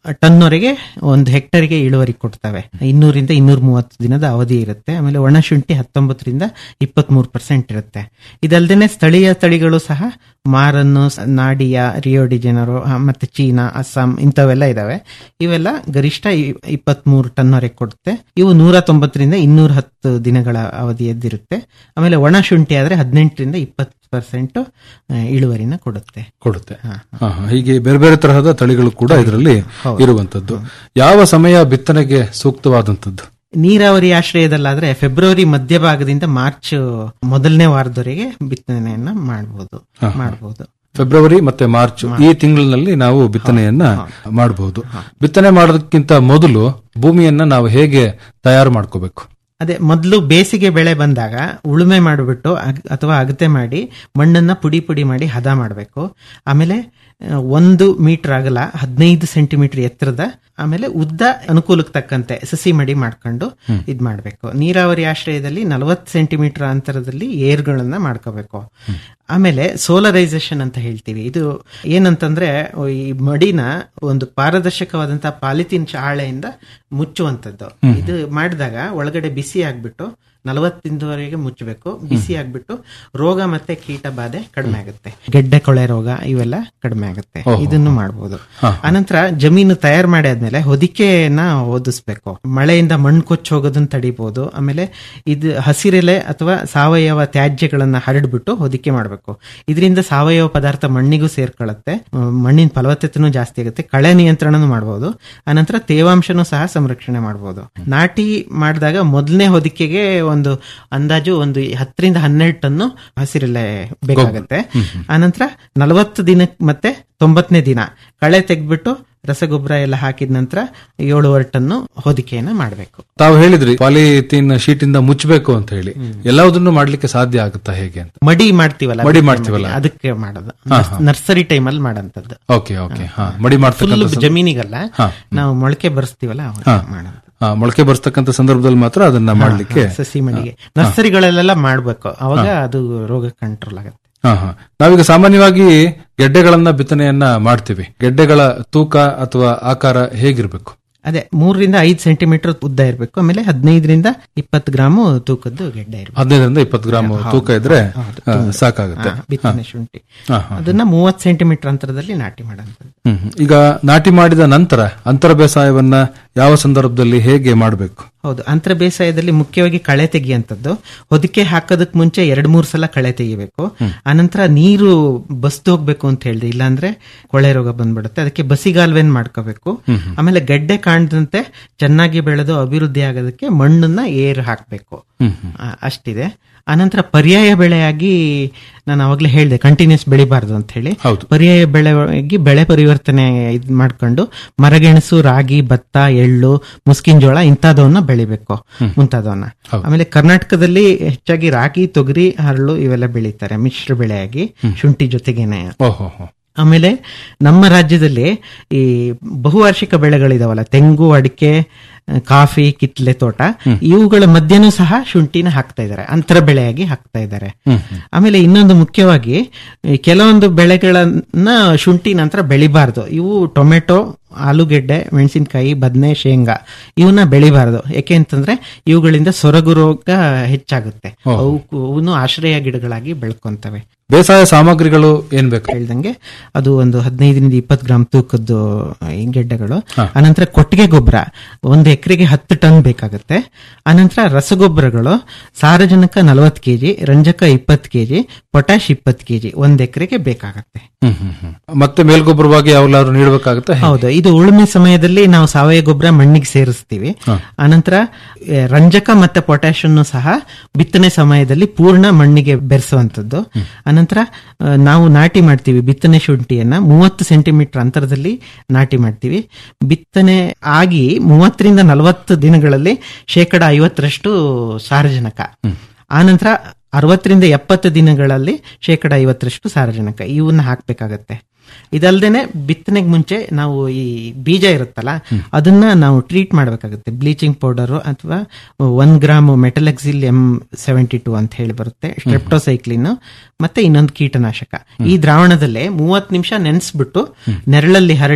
ಟನ್ವರೆಗೆ ಒಂದು ಹೆಕ್ಟರ್ಗೆ ಇಳುವರಿ ಕೊಡ್ತವೆ ಇನ್ನೂರಿಂದ ಇನ್ನೂರ ಮೂವತ್ತು ದಿನದ ಅವಧಿ ಇರುತ್ತೆ ಆಮೇಲೆ ಒಣಶುಂಠಿ ಹತ್ತೊಂಬತ್ತರಿಂದ ಇಪ್ಪತ್ಮೂರು ಪರ್ಸೆಂಟ್ ಇರುತ್ತೆ ಇದಲ್ದೇನೆ ಸ್ಥಳೀಯ ತಳಿಗಳು ಸಹ ಮಾರನ್ನು ಸ- ನಾಡಿಯಾ ರಿಯೋ ಡಿ ಜನರು ಆ, ಮತ್ತೆ ಚೀನಾ ಅಸ್ಸಾಂ ಇಂಥವೆಲ್ಲ ಇದಾವೆ ಇವೆಲ್ಲ ಗರಿಷ್ಠ ಇಪ್ಪತ್ಮೂರು ಟನ್ ವರೆಗೆ ಕೊಡುತ್ತೆ ಇವು ನೂರ ತೊಂಬತ್ತರಿಂದ ಇನ್ನೂರ ಹತ್ತು ದಿನಗಳ ಅವಧಿಯದ್ದಿರುತ್ತೆ ಆಮೇಲೆ ಒಣ ಶುಂಠಿ ಆದ್ರೆ ಹದಿನೆಂಟರಿಂದ ಇಪ್ಪತ್ತು ಪರ್ಸೆಂಟ್ ಇಳುವರಿನ ಕೊಡುತ್ತೆ ಕೊಡುತ್ತೆ ಹಾ, ಹಾ. ಹೀಗೆ ಬೇರೆ ಬೇರೆ ತರಹದ ತಳಿಗಳು ಕೂಡ ಇದರಲ್ಲಿ ಇರುವಂತದ್ದು ಯಾವ ಸಮಯ ಬಿತ್ತನೆಗೆ ಸೂಕ್ತವಾದಂತದ್ದು ನೀರಾವರಿ ಆಶ್ರಯದಲ್ಲಾದ್ರೆ ಫೆಬ್ರವರಿ ಮಧ್ಯಭಾಗದಿಂದ ಮಾರ್ಚ್ ಮೊದಲನೇ ವಾರದವರೆಗೆ ಬಿತ್ತನೆಯನ್ನ ಮಾಡಬಹುದು ಹಾ, ಹಾ. ಮಾಡಬಹುದು ಫೆಬ್ರವರಿ ಮತ್ತೆ ಮಾರ್ಚ್ ಈ ತಿಂಗಳಿನಲ್ಲಿ ನಾವು ಬಿತ್ತನೆಯನ್ನ ಮಾಡಬಹುದು ಬಿತ್ತನೆ ಮಾಡೋದಕ್ಕಿಂತ ಮೊದಲು ಭೂಮಿಯನ್ನ ನಾವು ಹೇಗೆ ತಯಾರು ಮಾಡ್ಕೋಬೇಕು ಅದೇ ಮೊದಲು ಬೇಸಿಗೆ ಬೆಳೆ ಬಂದಾಗ ಉಳುಮೆ ಮಾಡಿಬಿಟ್ಟು ಅಗ್- ಅಥವಾ ಅಗತೆ ಮಾಡಿ ಮಣ್ಣನ್ನ ಪುಡಿ ಪುಡಿ ಮಾಡಿ ಹದ ಮಾಡಬೇಕು ಆಮೇಲೆ ಆ, ಒಂದು ಮೀಟರ್ ಅಗಲ ಹದಿನೈದು ಸೆಂಟಿಮೀಟರ್ ಎತ್ತರದ ಆಮೇಲೆ ಉದ್ದ ಅನುಕೂಲಕ್ಕೆ ತಕ್ಕಂತೆ ಸಸಿ ಮಡಿ ಮಾಡ್ಕೊಂಡು ಇದ್ ಮಾಡ್ಬೇಕು ನೀರಾವರಿ ಆಶ್ರಯದಲ್ಲಿ ನಲವತ್ತು ಸೆಂಟಿಮೀಟರ್ ಅಂತರದಲ್ಲಿ ಏರ್ಗಳನ್ನ ಮಾಡ್ಕೋಬೇಕು ಆಮೇಲೆ ಸೋಲರೈಸೇಷನ್ ಅಂತ ಹೇಳ್ತೀವಿ ಇದು ಏನಂತಂದ್ರೆ ಈ ಮಡಿನ ಒಂದು ಪಾರದರ್ಶಕವಾದಂತಹ ಪಾಲಿಥಿನ್ ಹಾಳೆಯಿಂದ ಮುಚ್ಚುವಂತದ್ದು ಹ್ಮ್. ಇದು ಮಾಡಿದಾಗ ಒಳಗಡೆ ಬಿಸಿ ಆಗ್ಬಿಟ್ಟು ನಲವತ್ತಿಂದವರೆಗೆ ಮುಚ್ಚಬೇಕು ಬಿಸಿ ಆಗ್ಬಿಟ್ಟು ರೋಗ ಮತ್ತೆ ಕೀಟ ಬಾಧೆ ಕಡಿಮೆ ಆಗುತ್ತೆ ಗೆಡ್ಡೆ ಕೊಳೆ ರೋಗ ಇವೆಲ್ಲ ಕಡಿಮೆ ಆಗುತ್ತೆ ಓಹೋ. ಇದನ್ನು ಮಾಡಬಹುದು ಹಾ. ಅನಂತರ ಜಮೀನು ತಯಾರು ಮಾಡಿ ಆದ್ಮೇಲೆ ಹೊದಿಕೆಯನ್ನ ಓದಿಸ್ಬೇಕು ಮಳೆಯಿಂದ ಮಣ್ಣು ಕೊಚ್ಚಿ ಹೋಗೋದನ್ನ ತಡಿಬಹುದು ಆಮೇಲೆ ಇದು ಹಸಿರೆಲೆ ಅಥವಾ ಸಾವಯವ ತ್ಯಾಜ್ಯಗಳನ್ನ ಹರಡ್ಬಿಟ್ಟು ಹೊದಿಕೆ ಮಾಡಬೇಕು ಇದರಿಂದ ಸಾವಯವ ಪದಾರ್ಥ ಮಣ್ಣಿಗೂ ಸೇರ್ಕೊಳ್ಳುತ್ತೆ ಮ್, ಮಣ್ಣಿನ ಫಲವತ್ತತೆನೂ ಜಾಸ್ತಿ ಆಗುತ್ತೆ ಕಳೆ ನಿಯಂತ್ರಣನೂ ಮಾಡಬಹುದು ಅನಂತರ ತೇವಾಂಶನೂ ಸಹ ಸಂರಕ್ಷಣೆ ಮಾಡಬಹುದು ನಾಟಿ ಮಾಡಿದಾಗ ಮೊದಲನೇ ಹೊದಿಕೆಗೆ ಒಂದು ಅಂದಾಜು ಒಂದು ಹತ್ತರಿಂದ ಹನ್ನೆರಡು ಟನ್ನು ಹಸಿರೆಲೆ ಬೇಕಾಗುತ್ತೆ ಆನಂತರ ನಲವತ್ತು ದಿನಕ್ಕೆ ಮತ್ತೆ ತೊಂಬತ್ತನೇ ದಿನ ಕಳೆ ತೆಗೆದ್ಬಿಟ್ಟು ರಸಗೊಬ್ಬರ ಎಲ್ಲ ಹಾಕಿದ ನಂತರ ಏಳುವರೆ ಟನ್ನು ಹೊದಿಕೆಯನ್ನ ಮಾಡಬೇಕು ತಾವು ಹೇಳಿದ್ರಿ ಪಾಲಿಥೀನ್ ಶೀಟ್ ಇಂದ ಮುಚ್ಚಬೇಕು ಅಂತ ಹೇಳಿ ಎಲ್ಲದನ್ನು ಮಾಡ್ಲಿಕ್ಕೆ ಸಾಧ್ಯ ಆಗುತ್ತಾ ಹೇಗೆ ಅಂತ ಮಡಿ ಮಾಡ್ತೀವಲ್ಲ ಮಡಿ ಅದಕ್ಕೆ ಮಾಡ್ತೀವಲ್ಲ ಮಡಿ, ಅದಕ್ಕೆ ಮಾಡೋದು ಹಾ, ಹಾ. ನರ್ಸರಿ ಟೈಮಲ್ಲಿ ಮಾಡಂತದ್ದು ಓಕೆ ಓಕೆ ಹಾ ಮಡಿ ಫುಲ್ ಮಾಡ್ತಕ್ಕಂಥ ಸಂದ- ಜಮೀನಿಗಲ್ಲ ಹಾ. ನಾವು ಮೊಳಕೆ ಬರ್ಸ್ತೀವಲ್ಲ ಅವಾಗ ಹಾ. ಮಾಡೋದು ಹಾ, ಮೊಳಕೆ ಬರ್ಸ್ತಕ್ಕಂಥ ಸಂದರ್ಭದಲ್ಲಿ ಮಾತ್ರ ಅದನ್ನ ಮಾಡ್ಲಿಕ್ಕೆ ಹಾ, ಸಸಿ ಮಡಿಗೆ ನರ್ಸರಿಗಳಲ್ಲೆಲ್ಲ ಮಾಡ್ಬೇಕು ಅವಾಗ ಅದು ರೋಗ ಕಂಟ್ರೋಲ್ ಆಗುತ್ತೆ ಹಾ ಹಾ ನಾವೀಗ ಸಾಮಾನ್ಯವಾಗಿ ಗೆಡ್ಡೆಗಳನ್ನ ಬಿತ್ತನೆಯನ್ನ ಮಾಡ್ತೀವಿ ಗೆಡ್ಡೆಗಳ ತೂಕ ಅಥವಾ ಆಕಾರ ಹೇಗಿರ್ಬೇಕು ಅದೇ ಮೂರರಿಂದ ಐದು ಸೆಂಟಿಮೀಟರ್ ಉದ್ದ ಇರಬೇಕು ಆಮೇಲೆ ಹದಿನೈದರಿಂದ ಇಪ್ಪತ್ತು ಗ್ರಾಮ್ ತೂಕದ್ದು ಗೆಡ್ಡೆ ಇರಬೇಕು ಹದಿನೈದರಿಂದ ಇಪ್ಪತ್ತು ಗ್ರಾಮ್ ತೂಕ ಇದ್ರೆ ಆ, ಸಾಕಾಗುತ್ತೆ ಬಿತ್ತನೆ ಹಾ. ಶುಂಠಿ ಹಾ, ಹಾ. ಅದನ್ನ ಮೂವತ್ತು ಸೆಂಟಿಮೀಟರ್ ಅಂತರದಲ್ಲಿ ನಾಟಿ ಮಾಡೋಂಥದ್ದು ಹ್ಮ್ ಹ್ಮ್. ಈಗ ನಾಟಿ ಮಾಡಿದ ನಂತರ ಅಂತರ ಬೇಸಾಯವನ್ನ ಯಾವ ಸಂದರ್ಭದಲ್ಲಿ ಹೇಗೆ ಮಾಡಬೇಕು ಹೌದು ಅಂತರ ಬೇಸಾಯದಲ್ಲಿ ಮುಖ್ಯವಾಗಿ ಕಳೆ ತೆಗಿಯಂತದ್ದು ಹೊದಿಕೆ ಹಾಕೋದಕ್ ಮುಂಚೆ ಎರಡ್ ಮೂರ್ ಸಲ ಕಳೆ ತೆಗಿಬೇಕು ಅನಂತರ ನೀರು ಬಸ್ದು ಹೋಗ್ಬೇಕು ಅಂತ ಹೇಳಿದ್ರೆ ಇಲ್ಲಾಂದ್ರೆ ಕೊಳೆ ರೋಗ ಬಂದ್ಬಿಡುತ್ತೆ ಅದಕ್ಕೆ ಬಸಿಗಾಲ್ವೆನ್ ಮಾಡ್ಕೋಬೇಕು ಹ್ಮ್ ಹ್ಮ್. ಆಮೇಲೆ ಗಡ್ಡೆ ಕಾಣದಂತೆ ಚೆನ್ನಾಗಿ ಬೆಳೆದು ಅಭಿವೃದ್ಧಿ ಆಗೋದಕ್ಕೆ ಮಣ್ಣನ್ನ ಏರ್ ಹಾಕ್ಬೇಕು ಹ್ಮ್ ಹ್ಮ್. ಆ, ಅಷ್ಟಿದೆ ಅನಂತರ ಪರ್ಯಾಯ ಬೆಳೆಯಾಗಿ ನಾನು ಅವಾಗಲೇ ಹೇಳಿದೆ ಕಂಟಿನ್ಯೂಸ್ ಬೆಳಿಬಾರ್ದು ಅಂತ ಹೇಳಿ ಪರ್ಯಾಯ ಬೆಳೆಯಾಗಿ ಬೆಳೆ ಪರಿವರ್ತನೆ ಇದ್ ಮಾಡ್ಕೊಂಡು ಮರಗೆಣಸು ರಾಗಿ ಭತ್ತ ಎಳ್ಳು ಮುಸ್ಕಿನ ಜೋಳ ಇಂಥದವನ್ನ ಬೆಳಿಬೇಕು ಮುಂತಾದವನ್ನ ಆಮೇಲೆ ಕರ್ನಾಟಕದಲ್ಲಿ ಹೆಚ್ಚಾಗಿ ರಾಗಿ ತೊಗರಿ ಹರಳು ಇವೆಲ್ಲ ಬೆಳೀತಾರೆ ಮಿಶ್ರ ಬೆಳೆಯಾಗಿ ಶುಂಠಿ ಜೊತೆಗೇನೆ ಓಹೋ ಹೋ. ಆಮೇಲೆ ನಮ್ಮ ರಾಜ್ಯದಲ್ಲಿ ಈ ಬಹುವಾರ್ಷಿಕ ಬೆಳೆಗಳಿದಾವಲ್ಲ ತೆಂಗು ಅಡಿಕೆ ಆ, ಕಾಫಿ ಕಿತ್ಲೆ ತೋಟ ಇವುಗಳ ಮಧ್ಯನೂ ಸಹ ಶುಂಠಿನ ಹಾಕ್ತಾ ಇದ್ದಾರೆ ಅಂತರ ಬೆಳೆಯಾಗಿ ಹಾಕ್ತಾ ಇದ್ದಾರೆ ಹ್ಮ್ ಹ್ಮ್. ಆಮೇಲೆ ಇನ್ನೊಂದು ಮುಖ್ಯವಾಗಿ ಈ ಕೆಲವೊಂದು ಬೆಳೆಗಳನ್ನ ಶುಂಠಿ ನಂತರ ಬೆಳಿಬಾರ್ದು ಇವು ಟೊಮೆಟೊ ಆಲೂಗೆಡ್ಡೆ ಮೆಣಸಿನಕಾಯಿ ಬದನೆ ಶೇಂಗಾ ಇವನ್ನ ಬೆಳಿಬಾರ್ದು ಯಾಕೆ ಅಂತಂದ್ರೆ ಇವುಗಳಿಂದ ಸೊರಗು ರೋಗ ಹೆಚ್ಚಾಗುತ್ತೆ ಓಹ್. ಅವು ಅವನ್ನು ಆಶ್ರಯ ಗಿಡಗಳಾಗಿ ಬೆಳ್ಕೊಂತವೆ ಬೇಸಾಯ ಸಾಮಗ್ರಿಗಳು ಏನ್ ಬೇಕು ಹೇಳ್ದಂಗೆ ಅದು ಒಂದು ಹದಿನೈದರಿಂದ ಇಪ್ಪತ್ತು ಗ್ರಾಮ್ ತೂಕದ್ದು ಈ ಗೆಡ್ಡೆಗಳು ಹಾ. ಅನಂತರ ಕೊಟ್ಟಿಗೆ ಗೊಬ್ಬರ ಒಂದು ಎಕರೆಗೆ ಹತ್ತು ಟನ್ ಬೇಕಾಗುತ್ತೆ ಅನಂತರ ರಸಗೊಬ್ಬರಗಳು ಸಾರಜನಕ ನಲವತ್ತು ಕೆಜಿ ರಂಜಕ ಇಪ್ಪತ್ತು ಕೆಜಿ ಪೊಟ್ಯಾಶ್ ಇಪ್ಪತ್ತು ಕೆಜಿ ಒಂದ್ ಎಕರೆಗೆ ಬೇಕಾಗತ್ತೆ ಹ್ಮ್ ಹ್ಮ್ ಹ್ಮ್. ಮತ್ತೆ ಮೇಲ್ಗೊಬ್ಬರವಾಗಿ ಯಾವ್ಲಾದ್ರು ನೀಡಬೇಕಾಗತ್ತಾ ಹೌದು ಇದು ಉಳುಮೆ ಸಮಯದಲ್ಲಿ ನಾವು ಸಾವಯವ ಗೊಬ್ಬರ ಮಣ್ಣಿಗೆ ಸೇರಿಸ್ತೀವಿ ಹಾ. ಅನಂತರ ಎ, ರಂಜಕ ಮತ್ತೆ ಪೊಟ್ಯಾಶ್ ಅನ್ನು ಸಹ ಬಿತ್ತನೆ ಸಮಯದಲ್ಲಿ ಪೂರ್ಣ ಮಣ್ಣಿಗೆ ಬೆರೆಸುವಂತದ್ದು ಅನಂತರ ಆ, ನಾವು ನಾಟಿ ಮಾಡ್ತೀವಿ ಬಿತ್ತನೆ ಶುಂಠಿಯನ್ನ ಮೂವತ್ತು ಸೆಂಟಿಮೀಟರ್ ಅಂತರದಲ್ಲಿ ನಾಟಿ ಮಾಡ್ತೀವಿ ಬಿತ್ತನೆ ಆಗಿ ಮೂವತ್ತರಿಂದ ನಲವತ್ತು ದಿನಗಳಲ್ಲಿ ಶೇಕಡ ಐವತ್ತರಷ್ಟು ಸಾರಜನಕ ಆನಂತರ ಅರವತ್ತರಿಂದ ಎಪ್ಪತ್ತು ದಿನಗಳಲ್ಲಿ ಶೇಕಡ ಐವತ್ತರಷ್ಟು ಸಾರಜನಕ ಇವನ್ನ ಹಾಕ್ಬೇಕಾಗತ್ತೆ ಇದಲ್ದೇನೆ ಬಿತ್ತನೆಗೆ ಮುಂಚೆ ನಾವು ಈ ಬೀಜ ಇರುತ್ತಲ್ಲ ಅದನ್ನ ನಾವು ಟ್ರೀಟ್ ಮಾಡಬೇಕಾಗುತ್ತೆ ಬ್ಲೀಚಿಂಗ್ ಪೌಡರ್ ಅಥವಾ one gram metalaxyl M seventy two ಅಂತ ಹೇಳಿ ಬರುತ್ತೆ ಸ್ಟ್ರೆಪ್ಟೋಸೈಕ್ಲಿನ್ ಮತ್ತೆ ಇನ್ನೊಂದು ಕೀಟನಾಶಕ ಈ ದ್ರಾವಣದಲ್ಲೇ ಮೂವತ್ತು ನಿಮಿಷ ನೆನೆಸ್ಬಿಟ್ಟು ನೆರಳಲ್ಲಿ ಹರಡಿ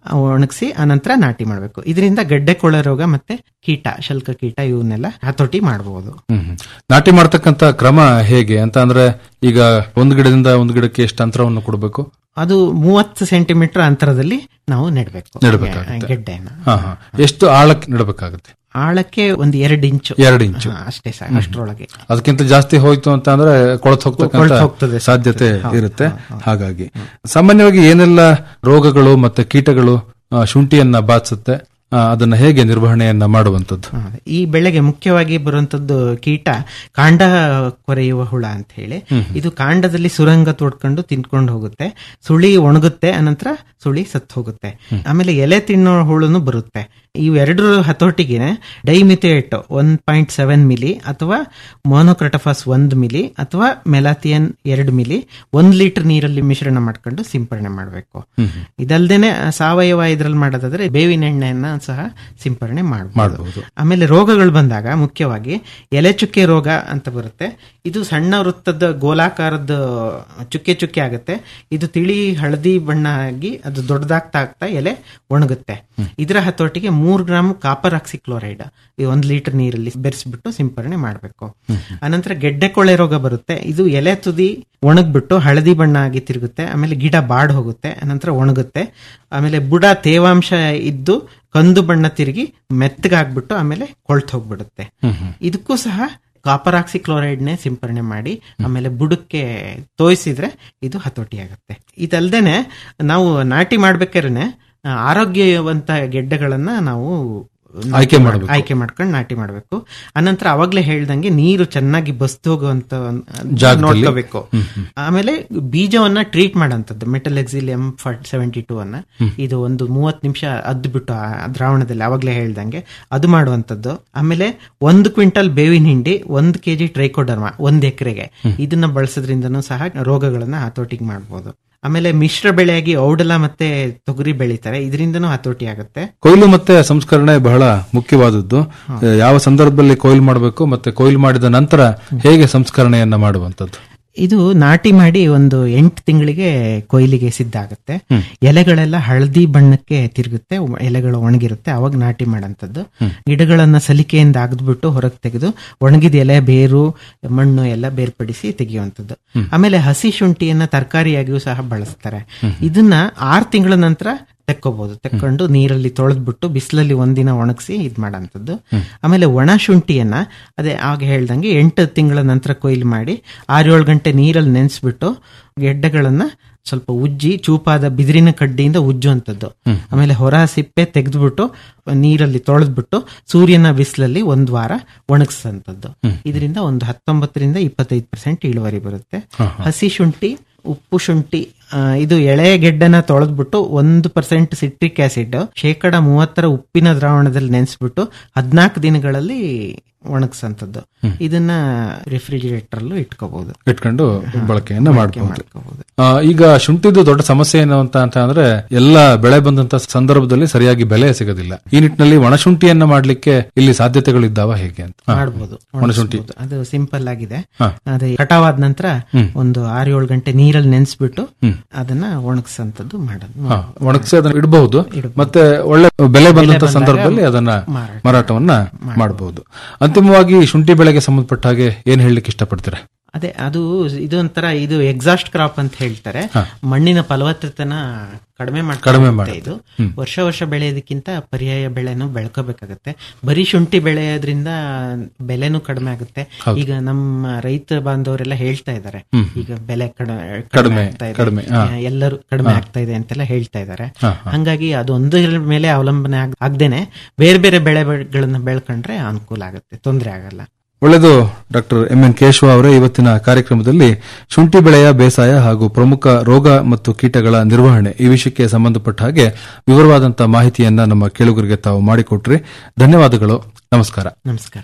ಒಣಗಿಸಿ ಅನಂತರ ನಾಟಿ ಮಾಡಬೇಕು ಇದರಿಂದ ಗಡ್ಡೆ ಕೊಳೆ ರೋಗ ಮತ್ತೆ ಕೀಟ ಶಲ್ಕ ಕೀಟ ಇವನ್ನೆಲ್ಲ ಹತೋಟಿ ಮಾಡಬಹುದು ಹ್ಮ್ ಹ್ಮ್. ನಾಟಿ ಮಾಡ್ತಕ್ಕಂತ ಕ್ರಮ ಹೇಗೆ ಅಂತ ಅಂದ್ರೆ ಈಗ ಒಂದು ಗಿಡದಿಂದ ಒಂದು ಗಿಡಕ್ಕೆ ಎಷ್ಟು ಅಂತರವನ್ನು ಕೊಡಬೇಕು ಅದು ಮೂವತ್ತು ಸೆಂಟಿಮೀಟರ್ ಅಂತರದಲ್ಲಿ ನಾವು ನೆಡಬೇಕು ನೆಡಬೇಕಾಗುತ್ತೆ ಗೆಡ್ಡೆನ ಹಾ ಹಾ ಎಷ್ಟು ಆಳಕ್ಕೆ ನೆಡಬೇಕಾಗುತ್ತೆ ಆಳಕ್ಕೆ ಒಂದು ಎರಡು ಇಂಚು ಎರಡು ಇಂಚು ಹಾ, ಅಷ್ಟೇ ಸಾಕು ಅಷ್ಟರೊಳಗೆ ಅದಕ್ಕಿಂತ ಜಾಸ್ತಿ ಹೋಯ್ತು ಅಂತ ಅಂದ್ರೆ ಕೊಳತ್ ಹೋಗ್ತಕ್ಕಂತ ಕೊಳ್ತು ಹೋಗ್ತದೆ, ಸಾಧ್ಯತೆ ಹೌದು, ಇರುತ್ತೆ ಹಾಗಾಗಿ ಸಾಮಾನ್ಯವಾಗಿ ಏನೆಲ್ಲ ರೋಗಗಳು ಮತ್ತೆ ಕೀಟಗಳು ಆ, ಶುಂಠಿಯನ್ನ ಬಾಧಿಸುತ್ತೆ ಆ, ಅದನ್ನ ಹೇಗೆ ನಿರ್ವಹಣೆಯನ್ನ ಮಾಡುವಂತದ್ದು ಈ ಬೆಳೆಗೆ ಮುಖ್ಯವಾಗಿ ಬರುವಂತದ್ದು ಕೀಟ ಕಾಂಡ ಕೊರೆಯುವ ಹುಳ ಅಂತ ಹೇಳಿ ಇದು ಕಾಂಡದಲ್ಲಿ ಸುರಂಗ ತೋಡ್ಕೊಂಡು ತಿನ್ಕೊಂಡು ಹೋಗುತ್ತೆ ಸುಳಿ ಒಣಗುತ್ತೆ ಅನಂತರ ಸುಳಿ ಸತ್ತು ಹೋಗುತ್ತೆ ಆಮೇಲೆ ಎಲೆ ತಿನ್ನೋ ಹುಳುನು ಬರುತ್ತೆ ಇವೆರಡರ ಹತೋಟಿಗೆ dimethoate one point seven milli ಅಥವಾ ಮೋನೋಕ್ರಟಫಾಸ್ ಒಂದು ಮಿಲಿ ಅಥವಾ ಮೆಲಾಥಿಯನ್ ಎರಡು ಮಿಲಿ ಒಂದ್ ಲೀಟರ್ ನೀರಲ್ಲಿ ಮಿಶ್ರಣ ಮಾಡ್ಕೊಂಡು ಸಿಂಪರಣೆ ಮಾಡಬೇಕು ಇದಲ್ದೇನೆ ಸಾವಯವ ಇದ್ರಲ್ಲಿ ಮಾಡೋದಾದ್ರೆ ಬೇವಿನ ಎಣ್ಣೆಯನ್ನ ಸಹ ಸಿಂಪರಣೆ ಮಾಡಬಹುದು ಮಾಡಬಹುದು ಆಮೇಲೆ ರೋಗಗಳು ಬಂದಾಗ ಮುಖ್ಯವಾಗಿ ಎಲೆ ಚುಕ್ಕೆ ರೋಗ ಅಂತ ಬರುತ್ತೆ ಇದು ಸಣ್ಣ ವೃತ್ತದ ಗೋಲಾಕಾರದ ಚುಕ್ಕೆ ಚುಕ್ಕೆ ಆಗುತ್ತೆ ಇದು ತಿಳಿ ಹಳದಿ ಬಣ್ಣ ಆಗಿ ಅದು ದೊಡ್ಡದಾಗ್ತಾ ಆಗ್ತಾ ಎಲೆ ಒಣಗುತ್ತೆ ಇದರ ಹತೋಟಿಗೆ ಮೂರ್ ಗ್ರಾಮ್ ಕಾಪರ್ ಆಕ್ಸಿಕ್ಲೋರೈಡ್ ಈ ಒಂದ್ ಲೀಟರ್ ನೀರಲ್ಲಿ ಬೆರೆಸ್ಬಿಟ್ಟು ಸಿಂಪರಣೆ ಮಾಡಬೇಕು ಅನಂತರ ಗೆಡ್ಡೆ ಕೊಳೆ ರೋಗ ಬರುತ್ತೆ ಇದು ಎಲೆ ತುದಿ ಒಣಗ್ಬಿಟ್ಟು ಹಳದಿ ಬಣ್ಣ ಆಗಿ ತಿರುಗುತ್ತೆ ಆಮೇಲೆ ಗಿಡ ಬಾಡ್ ಹೋಗುತ್ತೆ ಅನಂತರ ಒಣಗುತ್ತೆ ಆಮೇಲೆ ಬುಡ ತೇವಾಂಶ ಇದ್ದು ಕಂದು ಬಣ್ಣ ತಿರುಗಿ ಮೆತ್ತಗಾಗ್ಬಿಟ್ಟು ಆಮೇಲೆ ಕೊಳ್ತು ಹೋಗ್ಬಿಡುತ್ತೆ ಇದಕ್ಕೂ ಸಹ ಕಾಪರ್ ಆಕ್ಸಿಕ್ಲೋರೈಡ್ನೇ ಸಿಂಪರಣೆ ಮಾಡಿ ಆಮೇಲೆ ಬುಡಕ್ಕೆ ತೋಯಿಸಿದ್ರೆ ಇದು ಹತೋಟಿ ಆಗುತ್ತೆ ಇದಲ್ದೇನೆ ನಾವು ನಾಟಿ ಮಾಡ್ಬೇಕಾದ್ರೆ ಆರೋಗ್ಯವಂತ ಗೆಡ್ಡೆಗಳನ್ನ ನಾವು ನಾಟಿ ಆಯ್ಕೆ ಮಾಡ್- ಮಾಡ್ಬೇಕು. ಆಯ್ಕೆ ಮಾಡ್ಕೊಂಡು ನಾಟಿ ಮಾಡಬೇಕು ಅನಂತರ ಅವಾಗ್ಲೇ ಹೇಳ್ದಂಗೆ ನೀರು ಚೆನ್ನಾಗಿ ಬಸ್ತು ಹೋಗುವಂತ ಜಾಗದಲ್ಲಿ. ನೋಡ್ಕೋಬೇಕು ಹ್ಮ್, ಹ್ಮ್. ಆಮೇಲೆ ಬೀಜವನ್ನ ಟ್ರೀಟ್ ಮಾಡಂತದ್ದು ಮೆಟಲ್ ಎಕ್ಸಿಲಿಯಂ ಸೆವೆಂಟಿ ಟೂ ಅನ್ನ ಹ್ಮ್. ಇದು ಒಂದು ಮೂವತ್ತು ನಿಮಿಷ ಅದ್ದು ಬಿಟ್ಟು ಆ ದ್ರಾವಣದಲ್ಲಿ ಅವಾಗ್ಲೇ ಹೇಳ್ದಂಗೆ ಅದು ಮಾಡುವಂತದ್ದು ಆಮೇಲೆ ಒಂದು ಕ್ವಿಂಟಲ್ ಬೇವಿನ ಹಿಂಡಿ ಒಂದು ಕೆಜಿ ಟ್ರೈಕೋಡರ್ಮ ಒಂದ್ ಎಕರೆಗೆ ಇದನ್ನ ಬಳಸೋದ್ರಿಂದನೂ ಸಹ ರೋಗಗಳನ್ನ ಹತೋಟಿಗೆ ಮಾಡಬಹುದು ಆಮೇಲೆ ಮಿಶ್ರ ಬೆಳೆಯಾಗಿ ಔಡಲ ಮತ್ತೆ ತೊಗರಿ ಬೆಳಿತಾರೆ ಇದರಿಂದನೂ ಹತೋಟಿ ಆಗುತ್ತೆ ಕೊಯ್ಲು ಮತ್ತೆ ಸಂಸ್ಕರಣೆ ಬಹಳ ಮುಖ್ಯವಾದದ್ದು ಯಾವ ಸಂದರ್ಭದಲ್ಲಿ ಕೊಯ್ಲು ಮಾಡಬೇಕು ಮತ್ತೆ ಕೊಯ್ಲು ಮಾಡಿದ ನಂತರ ಹೇಗೆ ಸಂಸ್ಕರಣೆಯನ್ನ ಮಾಡುವಂತದ್ದು ಇದು ನಾಟಿ ಮಾಡಿ ಒಂದು ಎಂಟು ತಿಂಗಳಿಗೆ ಕೊಯ್ಲಿಗೆ ಸಿದ್ಧ ಆಗುತ್ತೆ ಹ್ಮ್. ಎಲೆಗಳೆಲ್ಲ ಹಳದಿ ಬಣ್ಣಕ್ಕೆ ತಿರುಗುತ್ತೆ ಒ- ಎಲೆಗಳು ಒಣಗಿರುತ್ತೆ ಅವಾಗ ನಾಟಿ ಮಾಡಂತದ್ದು ಹ್ಮ್. ಗಿಡಗಳನ್ನ ಸಲಿಕೆಯಿಂದ ಅಗದ್ಬಿಟ್ಟು ಹೊರಗೆ ತೆಗೆದು ಒಣಗಿದ ಎಲೆ ಬೇರು ಮಣ್ಣು ಎಲ್ಲ ಬೇರ್ಪಡಿಸಿ ತೆಗೆಯುವಂಥದ್ದು ಹ್ಮ್. ಆಮೇಲೆ ಹಸಿ ಶುಂಠಿಯನ್ನ ತರಕಾರಿಯಾಗಿಯೂ ಸಹ ಬಳಸ್ತಾರೆ ಹ್ಮ್. ಇದನ್ನ ಆರು ತಿಂಗಳ ನಂತರ ತೆಕ್ಕೋಬಹುದು ತೆಕ್ಕೊಂಡು ನೀರಲ್ಲಿ ತೊಳೆದ್ಬಿಟ್ಟು ಬಿಸಿಲಲ್ಲಿ ಒಂದಿನ ಒಣಗಿಸಿ ಇದ್ ಮಾಡಂತದ್ದು ಹ್ಮ್. ಆಮೇಲೆ ಒಣ ಶುಂಠಿಯನ್ನ ಅದೇ ಆಗ ಹೇಳ್ದಂಗೆ ಎಂಟು ತಿಂಗಳ ನಂತರ ಕೊಯ್ಲು ಮಾಡಿ ಆರೇಳು ಗಂಟೆ ನೀರಲ್ಲಿ ನೆನೆಸ್ಬಿಟ್ಟು ಗೆಡ್ಡೆಗಳನ್ನ ಸ್ವಲ್ಪ ಉಜ್ಜಿ ಚೂಪಾದ ಬಿದಿರಿನ ಕಡ್ಡಿಯಿಂದ ಉಜ್ಜುವಂಥದ್ದು ಹ್ಮ್. ಆಮೇಲೆ ಹೊರ ಸಿಪ್ಪೆ ತೆಗೆದ್ಬಿಟ್ಟು ನೀರಲ್ಲಿ ತೊಳೆದ್ಬಿಟ್ಟು ಸೂರ್ಯನ ಬಿಸಿಲಲ್ಲಿ ಒಂದ್ ವಾರ ಒಣಗಿಸಂತದ್ದು ಹ್ಮ್. ಇದರಿಂದ ಒಂದು ಹತ್ತೊಂಬತ್ತರಿಂದ ಇಪ್ಪತ್ತೈದು ಪರ್ಸೆಂಟ್ ಇಳುವರಿ ಬರುತ್ತೆ ಹಾ, ಹಾ. ಹಸಿ ಶುಂಠಿ ಉಪ್ಪು ಶುಂಠಿ ಆ, ಇದು ಎಳೆ ಗೆಡ್ಡೆನ ತೊಳೆದ್ಬಿಟ್ಟು ಒಂದು ಪರ್ಸೆಂಟ್ ಸಿಟ್ರಿಕ್ ಆಸಿಡ್ ಶೇಕಡ ಮೂವತ್ತರ ಉಪ್ಪಿನ ದ್ರಾವಣದಲ್ಲಿ ನೆನೆಸ್ಬಿಟ್ಟು ಹದಿನಾಲ್ಕು ದಿನಗಳಲ್ಲಿ ಒಣಗಿಸಂತದ್ದು ಹ್ಮ್. ಇದನ್ನ ರೆಫ್ರಿಜಿರೇಟರ್ ಅಲ್ಲೂ ಇಟ್ಕೋಬಹುದು ಇಟ್ಕೊಂಡು ಬಳಕೆಯನ್ನ ಬಳಕೆ ಮಾಡಬಹುದು ಮಾಡ್ಕೋಬಹುದು. ಆ, ಈಗ ಶುಂಠಿದು ದೊಡ್ಡ ಸಮಸ್ಯೆ ಏನು ಅಂತ ಅಂತ ಅಂದ್ರೆ ಎಲ್ಲ ಬೆಳೆ ಬಂದಂತ ಸಂದರ್ಭದಲ್ಲಿ ಸರಿಯಾಗಿ ಬೆಲೆ ಸಿಗೋದಿಲ್ಲ ಈ ನಿಟ್ಟಿನಲ್ಲಿ ಒಣಶುಂಠಿಯನ್ನ ಮಾಡ್ಲಿಕ್ಕೆ ಇಲ್ಲಿ ಸಾಧ್ಯತೆಗಳಿದ್ದಾವ ಹೇಗೆ ಅಂತ ಹಾ. ಮಾಡ್ಬೋದು ಒಣಶುಂಠಿ ಒಣಗಿಸ್ಬೋದು. ಅದು ಸಿಂಪಲ್ ಆಗಿದೆ ಹಾ. ಅದೇ ಕಟಾವಾದ ನಂತರ ಹ್ಮ್. ಒಂದು ಆರು ಏಳು ಗಂಟೆ ನೀರಲ್ಲಿ ನೆನೆಸ್ಬಿಟ್ಟು ಹ್ಮ್. ಅದನ್ನ ಒಣಗಿಸಂತದ್ದು ಮಾಡೋದು ಹಾ, ಒಣಗಿಸಿ ಅದನ್ನ ಇಡಬಹುದು ಮತ್ತೆ ಒಳ್ಳೆ ಬೆಲೆ ಬಂದಂತ ಬಂದಾಗ ಸಂದರ್ಭದಲ್ಲಿ ಅದನ್ನ ಮಾರಾಟ. ಮಾರಾಟವನ್ನ ಮಾಡಬಹುದು ಅಂತಿಮವಾಗಿ ಶುಂಠಿ ಬೆಳೆಗೆ ಸಂಬಂಧಪಟ್ಟ ಹಾಗೆ ಏನ್ ಹೇಳಲಿಕ್ಕೆ ಇಷ್ಟಪಡ್ತೀರಾ ಅದೇ ಅದು ಇದು ಒಂಥರ ಇದು ಎಕ್ಸಾಸ್ಟ್ ಕ್ರಾಪ್ ಅಂತ ಹೇಳ್ತಾರೆ ಹಾ. ಮಣ್ಣಿನ ಫಲವತ್ತತೆನ ಕಡಿಮೆ ಮಾಡ್ತಾ ಕಡಿಮೆ ಹೋಗುತ್ತೆ ಮಾಡುತ್ತೆ. ಇದು ಹ್ಮ್. ವರ್ಷ ವರ್ಷ ಬೆಳೆಯೋದಕ್ಕಿಂತ ಪರ್ಯಾಯ ಬೆಳೆನೂ ಬೆಳ್ಕೋಬೇಕಾಗತ್ತೆ ಬರೀ ಶುಂಠಿ ಬೆಳೆಯೋದ್ರಿಂದ ಬೆಲೆನೂ ಕಡಿಮೆ ಆಗುತ್ತೆ ಹೌದು. ಈಗ ನಮ್ಮ ರೈತ ಬಾಂಧವರೆಲ್ಲ ಹೇಳ್ತಾ ಇದ್ದಾರೆ ಹ್ಮ್. ಈಗ ಬೆಲೆ ಕಡಿಮೆ ಕಡಿಮೆ, ಆಗ್ತಾ ಇದೆ. ಕಡಿಮೆ, ಹಾ. ಎಲ್ಲರೂ ಕಡಿಮೆ ಹಾ. ಆಗ್ತಾ ಇದೆ ಅಂತೆಲ್ಲ ಹೇಳ್ತಾ ಇದ್ದಾರೆ ಹಾ, ಹಾ. ಹಂಗಾಗಿ ಅದೊಂದರ ಮೇಲೆ ಅವಲಂಬನೆ ಆಗ್- ಆಗ್ದೇನೆ ಬೇರೆ ಬೇರೆ ಬೆಳೆಗಳನ್ನ ಬೆಳ್ಕೊಂಡ್ರೆ ಅನುಕೂಲ ಆಗುತ್ತೆ ತೊಂದರೆ ಆಗಲ್ಲ ಒಳ್ಳೆಯದು ಡಾಕ್ಟರ್ ಎಂ ಎನ್ ಕೇಶವ ಅವರೇ ಇವತ್ತಿನ ಕಾರ್ಯಕ್ರಮದಲ್ಲಿ ಶುಂಠಿ ಬೆಳೆಯ ಬೇಸಾಯ ಹಾಗೂ ಪ್ರಮುಖ ರೋಗ ಮತ್ತು ಕೀಟಗಳ ನಿರ್ವಹಣೆ ಈ ವಿಷಯಕ್ಕೆ ಸಂಬಂಧಪಟ್ಟ ಹಾಗೆ ವಿವರವಾದಂತಹ ಮಾಹಿತಿಯನ್ನ ನಮ್ಮ ಕೇಳುಗರಿಗೆ ತಾವು ಮಾಡಿಕೊಟ್ರಿ ಧನ್ಯವಾದಗಳು ನಮಸ್ಕಾರ ನಮಸ್ಕಾರ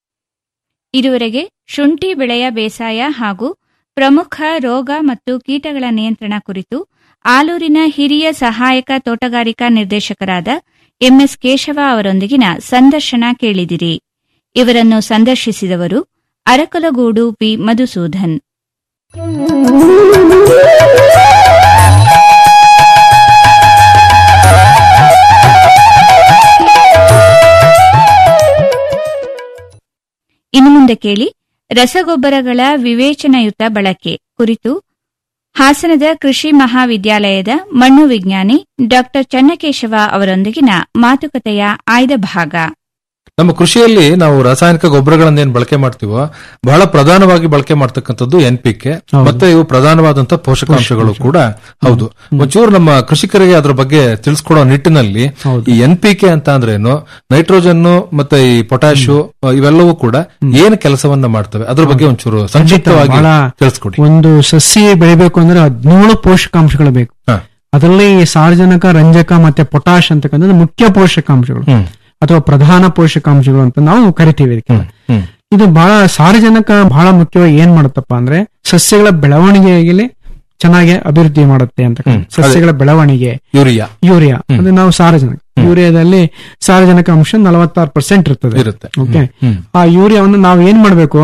ಇದುವರೆಗೆ ಶುಂಠಿ ಬೆಳೆಯ ಬೇಸಾಯ ಹಾಗೂ ಪ್ರಮುಖ ರೋಗ ಮತ್ತು ಕೀಟಗಳ ನಿಯಂತ್ರಣ ಕುರಿತು ಆಲೂರಿನ ಹಿರಿಯ ಸಹಾಯಕ ತೋಟಗಾರಿಕಾ ನಿರ್ದೇಶಕರಾದ ಎಂಎಸ್ ಕೇಶವ ಅವರೊಂದಿಗಿನ ಸಂದರ್ಶನ ಕೇಳಿದಿರಿ ಇವರನ್ನು ಸಂದರ್ಶಿಸಿದವರು ಅರಕಲಗೂಡು ಪಿ ಮಧುಸೂದನ್ ಮುಂದೆ ಕೇಳಿ ರಸಗೊಬ್ಬರಗಳ ವಿವೇಚನಯುತ ಬಳಕೆ ಕುರಿತು ಹಾಸನದ ಕೃಷಿ ಮಹಾವಿದ್ಯಾಲಯದ ಮಣ್ಣು ವಿಜ್ಞಾನಿ ಡಾಕ್ಟರ್ ಚನ್ನಕೇಶವ ಅವರೊಂದಿಗಿನ ಮಾತುಕತೆಯ ಆಯ್ದ ಭಾಗ ನಮ್ಮ ಕೃಷಿಯಲ್ಲಿ ನಾವು ರಾಸಾಯನಿಕ ಗೊಬ್ಬರಗಳನ್ನೇನು ಬಳಕೆ ಮಾಡ್ತೀವೋ ಬಹಳ ಪ್ರಧಾನವಾಗಿ ಬಳಕೆ ಮಾಡ್ತಕ್ಕಂಥದ್ದು ಎನ್ ಪಿ ಕೆ ಮತ್ತೆ ಇವು ಪ್ರಧಾನವಾದಂತಹ ಪೋಷಕಾಂಶಗಳು ಕೂಡ ಹೌದು ಒಂಚೂರು ನಮ್ಮ ಕೃಷಿಕರಿಗೆ ಅದ್ರ ಬಗ್ಗೆ ತಿಳಿಸ್ಕೊಡೋ ನಿಟ್ಟಿನಲ್ಲಿ ಈ ಎನ್ ಪಿ ಕೆ ಅಂತ ಅಂದ್ರೇನು ನೈಟ್ರೋಜನ್ ಮತ್ತೆ ಈ ಪೊಟ್ಯಾಶು ಇವೆಲ್ಲವೂ ಕೂಡ ಏನು ಕೆಲಸವನ್ನ ಮಾಡ್ತವೆ ಅದ್ರ ಬಗ್ಗೆ ಒಂಚೂರು ಸಂಕ್ಷಿಪ್ತವಾಗಿ ಬಹಳ ತಿಳಿಸ್ಕೊಡಿ ಒಂದು ಸಸ್ಯ ಬೆಳಿಬೇಕು ಅಂದ್ರೆ ಹದಿನೇಳು ಪೋಷಕಾಂಶಗಳು ಬೇಕು ಅದರಲ್ಲಿ ಸಾರಜನಕ ರಂಜಕ ಮತ್ತೆ ಪೊಟಾಶ್ ಅಂತಕ್ಕಂಥದ್ದು ಮುಖ್ಯ ಪೋಷಕಾಂಶಗಳು ಅಥವಾ ಪ್ರಧಾನ ಪೋಷಕಾಂಶಗಳು ಅಂತ ನಾವು ಕರಿತೀವಿ ಇದಕ್ಕೆ ಇದು ಬಹಳ ಸಾರಜನಕ ಬಹಳ ಮುಖ್ಯವಾಗಿ ಏನ್ ಮಾಡುತ್ತಪ್ಪ ಅಂದ್ರೆ ಸಸ್ಯಗಳ ಬೆಳವಣಿಗೆಯಲ್ಲಿ ಚೆನ್ನಾಗಿ ಅಭಿವೃದ್ಧಿ ಮಾಡುತ್ತೆ ಅಂತ ಸಸ್ಯಗಳ ಬೆಳವಣಿಗೆ ಯೂರಿಯಾ ಯೂರಿಯಾ ಅದು ನಾವು ಸಾರಜನಕ ಯೂರಿಯಾದಲ್ಲಿ ಸಾರಜನಕ ಅಂಶ ನಲವತ್ತಾರು ಪರ್ಸೆಂಟ್ ಇರ್ತದೆ ಇರುತ್ತೆ. ಓಕೆ ಹ್ಮ್. ಆ ಯೂರಿಯಾವನ್ನು ನಾವು ಏನ್ ಮಾಡ್ಬೇಕು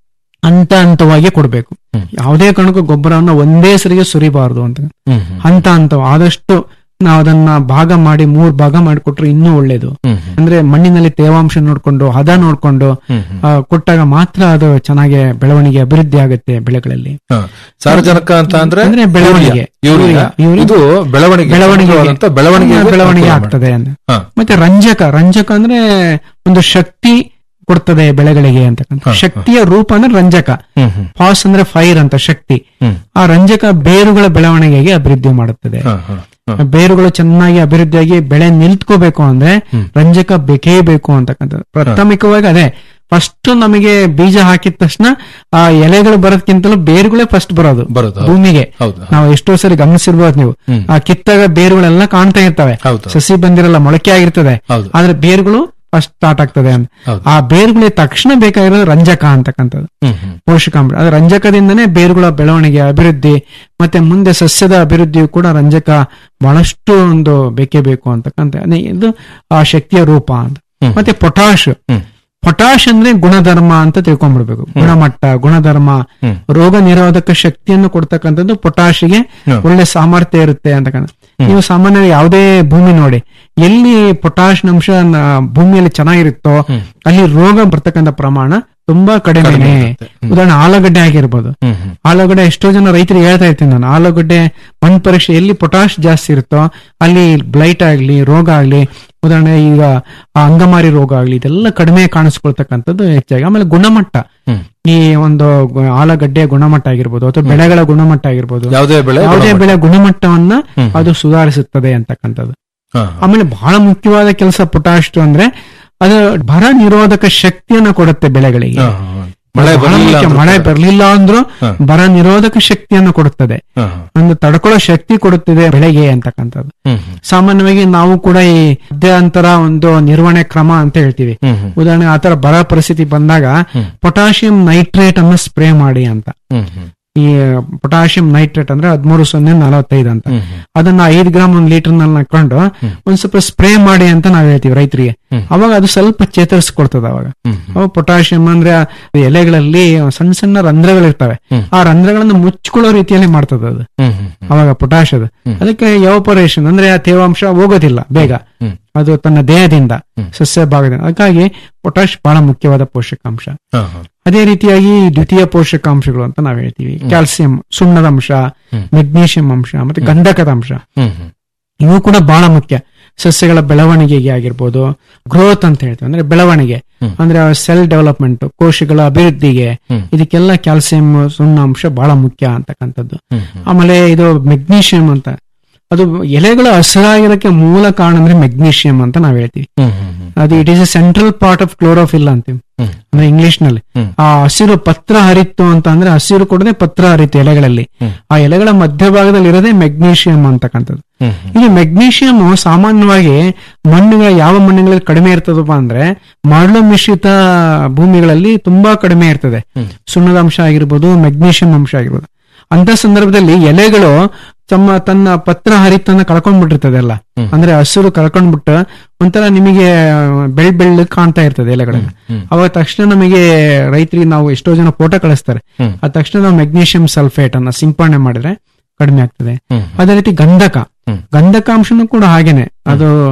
ಹಂತ ಹಂತವಾಗಿ ಕೊಡ್ಬೇಕು ಯಾವುದೇ ಕಾರಣಕ್ಕೂ ಗೊಬ್ಬರವನ್ನ ಒಂದೇ ಸರಿಗೆ ಸುರಿಬಾರದು ಅಂತ ಹ್ಮ್, ಹಂತ ಹಂತ ಆದಷ್ಟು ನಾವು ಅದನ್ನ ಭಾಗ ಮಾಡಿ ಮೂರ್ ಭಾಗ ಮಾಡಿ ಕೊಟ್ರೆ ಇನ್ನೂ ಒಳ್ಳೇದು ಅಂದ್ರೆ ಮಣ್ಣಿನಲ್ಲಿ ತೇವಾಂಶ ನೋಡ್ಕೊಂಡು ಹದ ನೋಡ್ಕೊಂಡು ಆ, ಕೊಟ್ಟಾಗ ಮಾತ್ರ ಅದು ಚೆನ್ನಾಗಿ ಬೆಳವಣಿಗೆ ಅಭಿವೃದ್ಧಿ ಆಗುತ್ತೆ ಬೆಳೆಗಳಲ್ಲಿ ಹ. ಸಾರಜನಕ ಅಂತ ಅಂದ್ರೆ ಅಂದ್ರೆ ಬೆಳವಣಿಗೆ ಯೂರಿಯಾ ಯೂರಿಯಾ. ಇದು ಬೆಳವಣಿಗೆ ಬೆಳವಣಿಗೆ ಸಮಗ್ರವಾದಂತ ಬೆಳವಣಿಗೆ ಬೆಳವಣಿಗೆ ಆಗ್ತದೆ ಅಂತ ಹ. ಮತ್ತೆ ರಂಜಕ ರಂಜಕ ಅಂದ್ರೆ ಒಂದು ಶಕ್ತಿ ಕೊಡ್ತದೆ ಬೆಳೆಗಳಿಗೆ ಅಂತಕ್ಕಂಥ ಶಕ್ತಿಯ ರೂಪ ಅಂದ್ರೆ ರಂಜಕ ಹ್ಮ್, ಹ್ಮ್. ಫಾಸ್ ಅಂದ್ರೆ ಫೈರ್ ಅಂತ ಶಕ್ತಿ ಹ್ಮ್. ಆ ರಂಜಕ ಬೇರುಗಳ ಬೆಳವಣಿಗೆಗೆ ಅಭಿವೃದ್ಧಿ ಮಾಡುತ್ತದೆ ಹ, ಹ, ಹ. ಬೇರುಗಳು ಚೆನ್ನಾಗಿ ಅಭಿವೃದ್ಧಿಯಾಗಿ ಬೆಳೆ ನಿಲ್ತ್ಕೋಬೇಕು ಅಂದ್ರೆ ರಂಜಕ ಬೇಕೇ ಬೇಕು ಅಂತಕ್ಕಂಥದ್ದು ಪ್ರಾಥಮಿಕವಾಗಿ ಅದೇ ಫಸ್ಟ್ ನಮಗೆ ಬೀಜ ಹಾಕಿದ ತಕ್ಷಣ ಆ ಎಲೆಗಳು ಬರೋದಕ್ಕಿಂತಲೂ ಬೇರುಗಳೇ ಫಸ್ಟ್ ಬರೋದು ಬರೋದು, ಹೌದು. ಭೂಮಿಗೆ ಹೌದು. ನಾವು ಎಷ್ಟೋ ಸರಿ ಗಮನಿಸಿರ್ಬೋದು ನೀವು ಹ್ಮ್. ಆ ಕಿತ್ತಾಗ ಬೇರುಗಳೆಲ್ಲ ಕಾಣ್ತಾ ಇರ್ತವೆ ಹೌದು. ಸಸಿ ಬಂದಿರಲ್ಲ ಮೊಳಕೆ ಆಗಿರ್ತದೆ ಹೌದು. ಆದ್ರೆ ಬೇರುಗಳು ಫಸ್ಟ್ ಸ್ಟಾರ್ಟ್ ಆಗ್ತದೆ ಅಂತ ಹೌದು. ಆ ಬೇರುಗಳಿಗೆ ತಕ್ಷಣ ಬೇಕಾಗಿರೋದು ರಂಜಕ ಅಂತಕ್ಕಂಥದ್ದು ಹ್ಮ್, ಹ್ಮ್. ಪೋಷಕಾಂಶ ಅದು ರಂಜಕದಿಂದನೇ ಬೇರುಗಳ ಬೆಳವಣಿಗೆ ಅಭಿವೃದ್ಧಿ ಮತ್ತೆ ಮುಂದೆ ಸಸ್ಯದ ಅಭಿವೃದ್ಧಿಯು ಕೂಡ ರಂಜಕ ಬಹಳಷ್ಟು ಒಂದು ಬೇಕೇ ಬೇಕು ಅಂತಕ್ಕಂಥ ಅದೇ ಇದು ಆ ಶಕ್ತಿಯ ರೂಪ ಅಂತ ಮತ್ತೆ ಪೊಟಾಶ್ ಪೊಟಾಶ್ ಅಂದ್ರೆ ಗುಣಧರ್ಮ ಅಂತ ತಿಳ್ಕೊಂಡ್ಬಿಡ್ಬೇಕು ಗುಣಮಟ್ಟ ಗುಣಧರ್ಮ ರೋಗ ನಿರೋಧಕ ಶಕ್ತಿಯನ್ನು ಕೊಡ್ತಕ್ಕಂಥದ್ದು ಪೊಟಾಶ್ಗೆ ಹ್ಮ್. ಒಳ್ಳೆ ಸಾಮರ್ಥ್ಯ ಇರುತ್ತೆ ಅಂತಕ್ಕಂಥ ನೀವು ಸಾಮಾನ್ಯವಾಗಿ ಯಾವುದೇ ಭೂಮಿ ನೋಡಿ ಎಲ್ಲಿ ಪೊಟಾಶ್ ಅಂಶ ನ- ಭೂಮಿಯಲ್ಲಿ ಚೆನ್ನಾಗಿರುತ್ತೋ ಅಲ್ಲಿ ರೋಗ ಬರ್ತಕ್ಕಂಥ ಪ್ರಮಾಣ ತುಂಬಾ ಕಡಿಮೆನೆ ಉದಾಹರಣೆ ಆಲೂಗಡ್ಡೆ ಆಗಿರ್ಬೋದು ಹ್ಮ್, ಹ್ಮ್. ಆಲೂಗಡ್ಡೆ ಎಷ್ಟೋ ಜನ ರೈತರಿಗೆ ಹೇಳ್ತಾ ಇರ್ತೀನಿ ನಾನು ಆಲೂಗಡ್ಡೆ ಮಣ್ಣು ಪರೀಕ್ಷೆ ಎಲ್ಲಿ ಪೊಟಾಶ್ ಜಾಸ್ತಿ ಇರುತ್ತೋ ಅಲ್ಲಿ ಬ್ಲೈಟ್ ಆಗ್ಲಿ ರೋಗ ಆಗ್ಲಿ ಉದಾಹರಣೆ ಈಗ ಆ ಅಂಗಮಾರಿ ರೋಗ ಆಗ್ಲಿ ಇದೆಲ್ಲ ಕಡಿಮೆ ಕಾಣಿಸ್ಕೊಳ್ತಕ್ಕಂಥದ್ದು ಹೆಚ್ಚಾಗಿ ಆಮೇಲೆ ಗುಣಮಟ್ಟ ಹ್ಮ್. ಈ ಒಂದು ಗು- ಆಲೂಗಡ್ಡೆ ಗುಣಮಟ್ಟ ಆಗಿರ್ಬೋದು ಅಥವಾ ಬೆಳೆಗಳ ಗುಣಮಟ್ಟ ಆಗಿರ್ಬೋದು ಯಾವುದೇ ಬೆಳೆ ಯಾವುದೇ ಗುಣಮಟ್ಟ. ಬೆಳೆ ಗುಣಮಟ್ಟವನ್ನ ಹ್ಮ್. ಅದು ಸುಧಾರಿಸುತ್ತದೆ ಅಂತಕ್ಕಂಥದ್ದು ಹ, ಆಮೇಲೆ ಬಹಳ ಮುಖ್ಯವಾದ ಕೆಲಸ ಪೊಟಾಶ್ ಅಂದ್ರೆ ಅದು ಬರ ನಿರೋಧಕ ಶಕ್ತಿಯನ್ನ ಕೊಡುತ್ತೆ ಬೆಳೆಗಳಿಗೆ ಹ, ಹ. ಮಳೆ ಬಹಳ ಬರ್ಲಿಲ್ಲ ಮುಖ್ಯ. ಅಂದ್ರೂ ಮಳೆ ಕೂಡ. ಬರಲಿಲ್ಲ ಅಂದ್ರೂ ಹ. ಬರ ನಿರೋಧಕ ಶಕ್ತಿಯನ್ನು ಕೊಡುತ್ತದೆ ಹ, ಹ. ಒಂದು ತಡ್ಕೊಳ್ಳೋ ಶಕ್ತಿ ಕೊಡುತ್ತಿದೆ ಬೆಳೆಗೆ ಅಂತಕ್ಕಂಥದ್ದು ಹ್ಮ್, ಹ್ಮ್. ಸಾಮಾನ್ಯವಾಗಿ ನಾವು ಕೂಡ ಈ ಮಧ್ಯಂತರ ಒಂದು ನಿರ್ವಹಣೆ ಕ್ರಮ ಅಂತ ಹೇಳ್ತೀವಿ ಹ್ಮ್, ಹ್ಮ್. ಉದಾಹರಣೆ ಆತರ ಬರ ಪರಿಸ್ಥಿತಿ ಬಂದಾಗ ಪೊಟಾಷಿಯಂ ನೈಟ್ರೇಟ್ ಅನ್ನು ಸ್ಪ್ರೇ ಮಾಡಿ ಅಂತ ಹ್ಮ್, ಹ್ಮ್. ಈ ಪೊಟಾಷಿಯಂ ನೈಟ್ರೇಟ್ ಅಂದ್ರೆ ಹದಿಮೂರು ಸೊನ್ನೆ ನಲವತ್ತೈದು ಅಂತ ಹ್ಮ್, ಹ್ಮ್. ಅದನ್ನ ಐದು ಗ್ರಾಮ್ ಒಂದ್ ಲೀಟರ್ ನಲ್ಲಿ ಹಾಕೊಂಡು ಒಂದ್ ಸ್ವಲ್ಪ ಸ್ಪ್ರೇ ಮಾಡಿ ಅಂತ ನಾವ್ ಹೇಳ್ತೀವಿ ರೈತರಿಗೆ ಹ್ಮ್. ಅವಾಗ ಅದು ಸ್ವಲ್ಪ ಚೇತರಿಸ್ಕೊಡ್ತದ ಅವಾಗ ಹ್ಮ್, ಅವಾಗ ಪೊಟಾಷಿಯಂ ಅಂದ್ರೆ ಆ ಎಲೆಗಳಲ್ಲಿ ಸಣ್ಣ ಸಣ್ಣ ರಂಧ್ರಗಳಿರ್ತವೆ ಹ್ಮ್. ಆ ರಂಧ್ರಗಳನ್ನು ಮುಚ್ಕೊಳ್ಳೋ ರೀತಿಯಲ್ಲಿ ಮಾಡ್ತದ ಅದು ಹ್ಮ್, ಹ್ಮ್, ಹ್ಮ್. ಅವಾಗ ಪೊಟಾಷ್ ಅದು ಅದಕ್ಕೆ ಎವಪರೇಷನ್ ಅಂದ್ರೆ ಆ ತೇವಾಂಶ ಹೋಗೋದಿಲ್ಲ ಬೇಗ ಹ್ಮ್. ಅದು ತನ್ನ ದೇಹದಿಂದ ಸಸ್ಯ ಭಾಗದಿಂದ ಅದಕ್ಕಾಗಿ ಪೊಟಾಶ್ ಬಹಳ ಮುಖ್ಯವಾದ ಪೋಷಕಾಂಶ ಹ, ಹ. ಅದೇ ರೀತಿಯಾಗಿ ದ್ವಿತೀಯ ಪೋಷಕಾಂಶಗಳು ಅಂತ ನಾವು ಹೇಳ್ತೀವಿ ಕ್ಯಾಲ್ಸಿಯಂ ಸುಣ್ಣದ ಅಂಶ ಮೆಗ್ನೀಷಿಯಂ ಅಂಶ ಮತ್ತೆ ಗಂಧಕದ ಅಂಶ ಹ್ಮ್, ಹ್ಮ್. ಇವು ಕೂಡ ಬಹಳ ಮುಖ್ಯ ಸಸ್ಯಗಳ ಬೆಳವಣಿಗೆಗೆ ಆಗಿರ್ಬೋದು ಗ್ರೋತ್ ಅಂತ ಹೇಳ್ತೀವಿ ಅಂದ್ರೆ ಬೆಳವಣಿಗೆ ಅಂದ್ರೆ ಸೆಲ್ ಡೆವಲಪ್ಮೆಂಟ್ ಕೋಶಗಳ ಅಭಿವೃದ್ಧಿಗೆ ಹ್ಮ್. ಇದಕ್ಕೆಲ್ಲ ಕ್ಯಾಲ್ಸಿಯಂ ಸುಣ್ಣ ಅಂಶ ಬಹಳ ಮುಖ್ಯ ಅಂತಕ್ಕಂಥದ್ದು ಹ್ಮ್, ಹ್ಮ್. ಆಮೇಲೆ ಇದು ಮೆಗ್ನೀಷಿಯಂ ಅಂತ ಅದು ಎಲೆಗಳು ಹಸಿರಾಗಿರೋಕ್ಕೆ ಮೂಲ ಕಾರಣ ಅಂದ್ರೆ ಮೆಗ್ನೀಷಿಯಂ ಅಂತ ನಾವ್ ಹೇಳ್ತೀವಿ ಹ್ಮ್, ಹ್ಮ್, ಹ್ಮ್. ಅದು it is a central part of chlorophyll ಅಂತೀವಿ ಹ್ಮ್. ಅಂದ್ರೆ ಇಂಗ್ಲಿಷ್ ನಲ್ಲಿ ಹ್ಮ್. ಆ ಹಸಿರು ಪತ್ರ ಹರಿತ್ತು ಅಂತ ಅಂದ್ರೆ ಹಸಿರು ಕೊಡದೆ ಪತ್ರ ಹರಿತ್ತು ಎಲೆಗಳಲ್ಲಿ ಹ್ಮ್. ಆ ಎಲೆಗಳ ಮಧ್ಯಭಾಗದಲ್ಲಿ ಇರೋದೇ ಮೆಗ್ನೀಷಿಯಂ ಅಂತಕ್ಕಂಥದ್ದು ಹ್ಮ್, ಇದು ಮೆಗ್ನೀಷಿಯಂ ಸಾಮಾನ್ಯವಾಗಿ ಮಣ್ಣುಗಳ ಯಾವ ಮಣ್ಣುಗಳಲ್ಲಿ ಕಡಿಮೆ ಇರ್ತದಪ್ಪ ಅಂದ್ರೆ ಮರಳು ಮಿಶ್ರಿತ ಭೂಮಿಗಳಲ್ಲಿ ತುಂಬಾ ಕಡಿಮೆ ಇರ್ತದೆ ಹ್ಮ್. ಸುಣ್ಣದ ಅಂಶ ಆಗಿರ್ಬೋದು ಮೆಗ್ನೀಷಿಯಂ ಅಂಶ ಆಗಿರ್ಬೋದು ಅಂತ ಸಂದರ್ಭದಲ್ಲಿ ಎಲೆಗಳು ತಮ್ಮ ತನ್ನ ಪತ್ರ ಹರಿತನ್ನ ಕಳ್ಕೊಂಡ್ಬಿಟ್ಟಿರ್ತದೆ ಎಲ್ಲ ಹ್ಮ್. ಅಂದ್ರೆ ಹಸಿರು ಕಳ್ಕೊಂಡ್ಬಿಟ್ಟು ಒಂಥರ ನಿಮಗೆ ಬೆಳ್ ಬೆಳ್ಳ ಕಾಣ್ತಾ ಇರ್ತದೆ ಎಲೆಗಳೆಲ್ಲ ಹ್ಮ್. ಅವಾಗ ತಕ್ಷಣ ನಮಗೆ ರೈತರಿಗೆ ನಾವು ಎಷ್ಟೋ ಜನ ಫೋಟೋ ಕಳಿಸ್ತಾರೆ ಹ್ಮ್. ಆ ತಕ್ಷಣ ನಾವು ಮೆಗ್ನೀಷಿಯಂ ಸಲ್ಫೇಟ್ ಅನ್ನ ಸಿಂಪಡಣೆ ಮಾಡಿದ್ರೆ ಕಡಿಮೆ ಆಗ್ತದೆ ಹ್ಮ್. ಅದೇ ರೀತಿ ಗಂಧಕ ಹ್ಮ್. ಗಂಧಕಾಂಶನೂ ಕೂಡ ಹಾಗೇನೆ ಅದು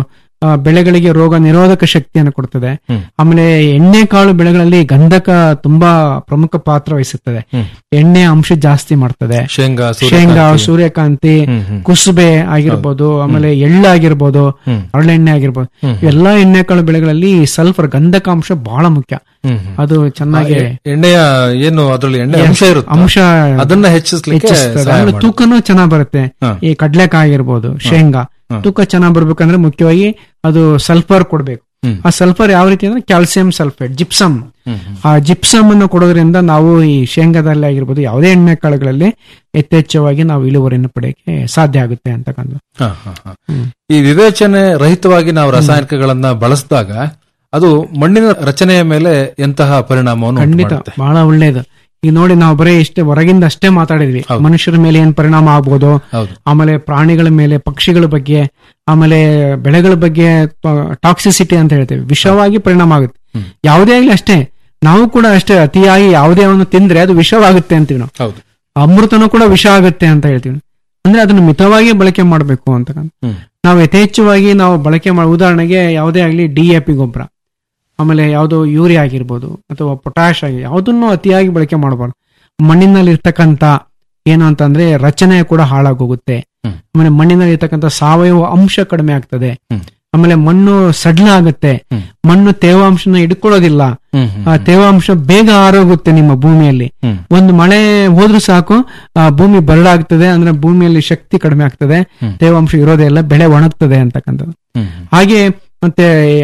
ಆ, ಬೆಳೆಗಳಿಗೆ ರೋಗ ನಿರೋಧಕ ಶಕ್ತಿಯನ್ನು ಕೊಡ್ತದೆ ಆಮೇಲೆ ಎಣ್ಣೆಕಾಳು ಬೆಳೆಗಳಲ್ಲಿ ಗಂಧಕ ತುಂಬಾ ಪ್ರಮುಖ ಪಾತ್ರ ವಹಿಸುತ್ತದೆ ಎಣ್ಣೆ ಅಂಶ ಜಾಸ್ತಿ ಮಾಡ್ತದೆ ಶೇಂಗಾ ಶೇಂಗಾ ಸೂರ್ಯಕಾಂತಿ. ಸೂರ್ಯಕಾಂತಿ ಕುಸುಬೆ ಆಗಿರ್ಬೋದು ಆಮೇಲೆ ಎಳ್ಳಾಗಿರ್ಬೋದು ಹರಳೆಣ್ಣೆ ಆಗಿರ್ಬೋದು ಎಲ್ಲಾ ಎಣ್ಣೆಕಾಳು ಬೆಳೆಗಳಲ್ಲಿ ಸಲ್ಫರ್ ಗಂಧಕಾಂಶ ಬಹಳ ಮುಖ್ಯ ಅದು ಚೆನ್ನಾಗಿ ಆ, ಎ- ಎಣ್ಣೆಯ ಏನು ಅದರಲ್ಲಿ ಎಣ್ಣೆ ಅಂಶ ಇರುತ್ತೆ ಅಂಶ ಅದನ್ನ ಹೆಚ್ಚಿಸ್ಲಿಕ್ಕೆ ಹೆಚ್ಚಿಸ್ತದೆ. ಸಹಾಯ ಆಮೇಲೆ ಮಾಡುತ್ತೆ. ತೂಕನೂ ಚೆನ್ನಾಗ್ ಬರುತ್ತೆ ಈ ಕಡ್ಲೆಕಾಯಿ ಆಗಿರ್ಬೋದು ಶೇಂಗಾ ತೂಕ ಚೆನ್ನಾಗ್ ಬರ್ಬೇಕಂದ್ರೆ ಮುಖ್ಯವಾಗಿ ಅದು ಸಲ್ಫರ್ ಕೊಡ್ಬೇಕು ಆ ಸಲ್ಫರ್ ಯಾವ ರೀತಿ ಅಂದ್ರೆ ಕ್ಯಾಲ್ಸಿಯಂ ಸಲ್ಫೇಟ್ ಜಿಪ್ಸಮ್ ಆ ಜಿಪ್ಸಮ್ ಅನ್ನು ಕೊಡೋದ್ರಿಂದ ನಾವು ಈ ಶೇಂಗಾದಲ್ಲಿ ಆಗಿರ್ಬೋದು ಯಾವುದೇ ಎಣ್ಣೆ ಕಾಳುಗಳಲ್ಲಿ ಯಥೇಚ್ಛವಾಗಿ ನಾವು ಇಳುವರಿಯನ್ನು ಪಡೆಯಕ್ಕೆ ಸಾಧ್ಯ ಆಗುತ್ತೆ ಅಂತಕ್ಕಂಥ ಹ, ಹ, ಹ. ಈ ವಿವೇಚನೆ ರಹಿತವಾಗಿ ನಾವು ರಾಸಾಯನಿಕಗಳನ್ನ ಬಳಸಿದಾಗ ಅದು ಮಣ್ಣಿನ ರಚನೆಯ ಮೇಲೆ ಎಂತಹ ಪರಿಣಾಮವನ್ನು ಉಂಟು ಖಂಡಿತ ಮಾಡುತ್ತೆ? ಬಹಳ ಒಳ್ಳೇದು ಈಗ ನೋಡಿ ನಾವು ಬರೀ ಇಷ್ಟೇ ಹೊರಗಿಂದ ಅಷ್ಟೇ ಮಾತಾಡಿದ್ವಿ ಮನುಷ್ಯರ ಮೇಲೆ ಏನ್ ಪರಿಣಾಮ ಆಗ್ಬೋದು ಆಮೇಲೆ ಪ್ರಾಣಿಗಳ ಮೇಲೆ ಪಕ್ಷಿಗಳ ಬಗ್ಗೆ ಆಮೇಲೆ ಬೆಳೆಗಳ ಬಗ್ಗೆ ಟಾಕ್ಸಿಸಿಟಿ ಅಂತ ಹೇಳ್ತೇವೆ ವಿಷವಾಗಿ ಪರಿಣಾಮ ಆಗುತ್ತೆ ಯಾವುದೇ ಆಗ್ಲಿ ಅಷ್ಟೇ ನಾವು ಕೂಡ ಅಷ್ಟೇ ಅತಿಯಾಗಿ ಯಾವುದೇ ಒಂದು ತಿಂದ್ರೆ ಅದು ವಿಷವಾಗುತ್ತೆ ಅಂತೀವಿ ನಾವು ಹೌದು ಅಮೃತನೂ ಕೂಡ ವಿಷ ಆಗುತ್ತೆ ಅಂತ ಹೇಳ್ತೀವಿ ಅಂದ್ರೆ ಅದನ್ನು ಮಿತವಾಗಿ ಬಳಕೆ ಮಾಡಬೇಕು ಅಂತ ನಾವು ಯಥೇಚ್ಛವಾಗಿ ನಾವು ಬಳಕೆ ಮಾಡ ಉದಾಹರಣೆಗೆ ಯಾವುದೇ ಆಗಲಿ ಡಿ ಎ ಪಿ ಗೊಬ್ಬರ ಆಮೇಲೆ ಯಾವುದೋ ಯೂರಿಯಾ ಆಗಿರ್ಬೋದು ಅಥವಾ ಪೊಟ್ಯಾಶ್ ಆಗಿ ಯಾವುದನ್ನು ಅತಿಯಾಗಿ ಬಳಕೆ ಮಾಡಬಾರ್ದು ಮಣ್ಣಿನಲ್ಲಿ ಇರ್ತಕ್ಕಂಥ ಏನು ಅಂತಂದ್ರೆ ರಚನೆ ಕೂಡ ಹಾಳಾಗೋಗುತ್ತೆ ಆಮೇಲೆ ಮಣ್ಣಿನಲ್ಲಿ ಇರ್ತಕ್ಕಂಥ ಸಾವಯವ ಅಂಶ ಕಡಿಮೆ ಆಗ್ತದೆ ಆಮೇಲೆ ಮಣ್ಣು ಸಡ್ಲ ಆಗುತ್ತೆ ಮಣ್ಣು ತೇವಾಂಶನ ಹಿಡ್ಕೊಳ್ಳೋದಿಲ್ಲ ಆ ತೇವಾಂಶ ಬೇಗ ಆರೋಗುತ್ತೆ ನಿಮ್ಮ ಭೂಮಿಯಲ್ಲಿ ಒಂದು ಮಳೆ ಹೋದ್ರೂ ಸಾಕು ಆ ಭೂಮಿ ಬರಡಾಗ್ತದೆ ಅಂದ್ರೆ ಭೂಮಿಯಲ್ಲಿ ಶಕ್ತಿ ಕಡಿಮೆ ಆಗ್ತದೆ ತೇವಾಂಶ ಇರೋದೇ ಇಲ್ಲ ಬೆಳೆ ಒಣಗ್ತದೆ ಅಂತಕ್ಕಂಥದ್ದು ಹಾಗೆ ಮತ್ತೆ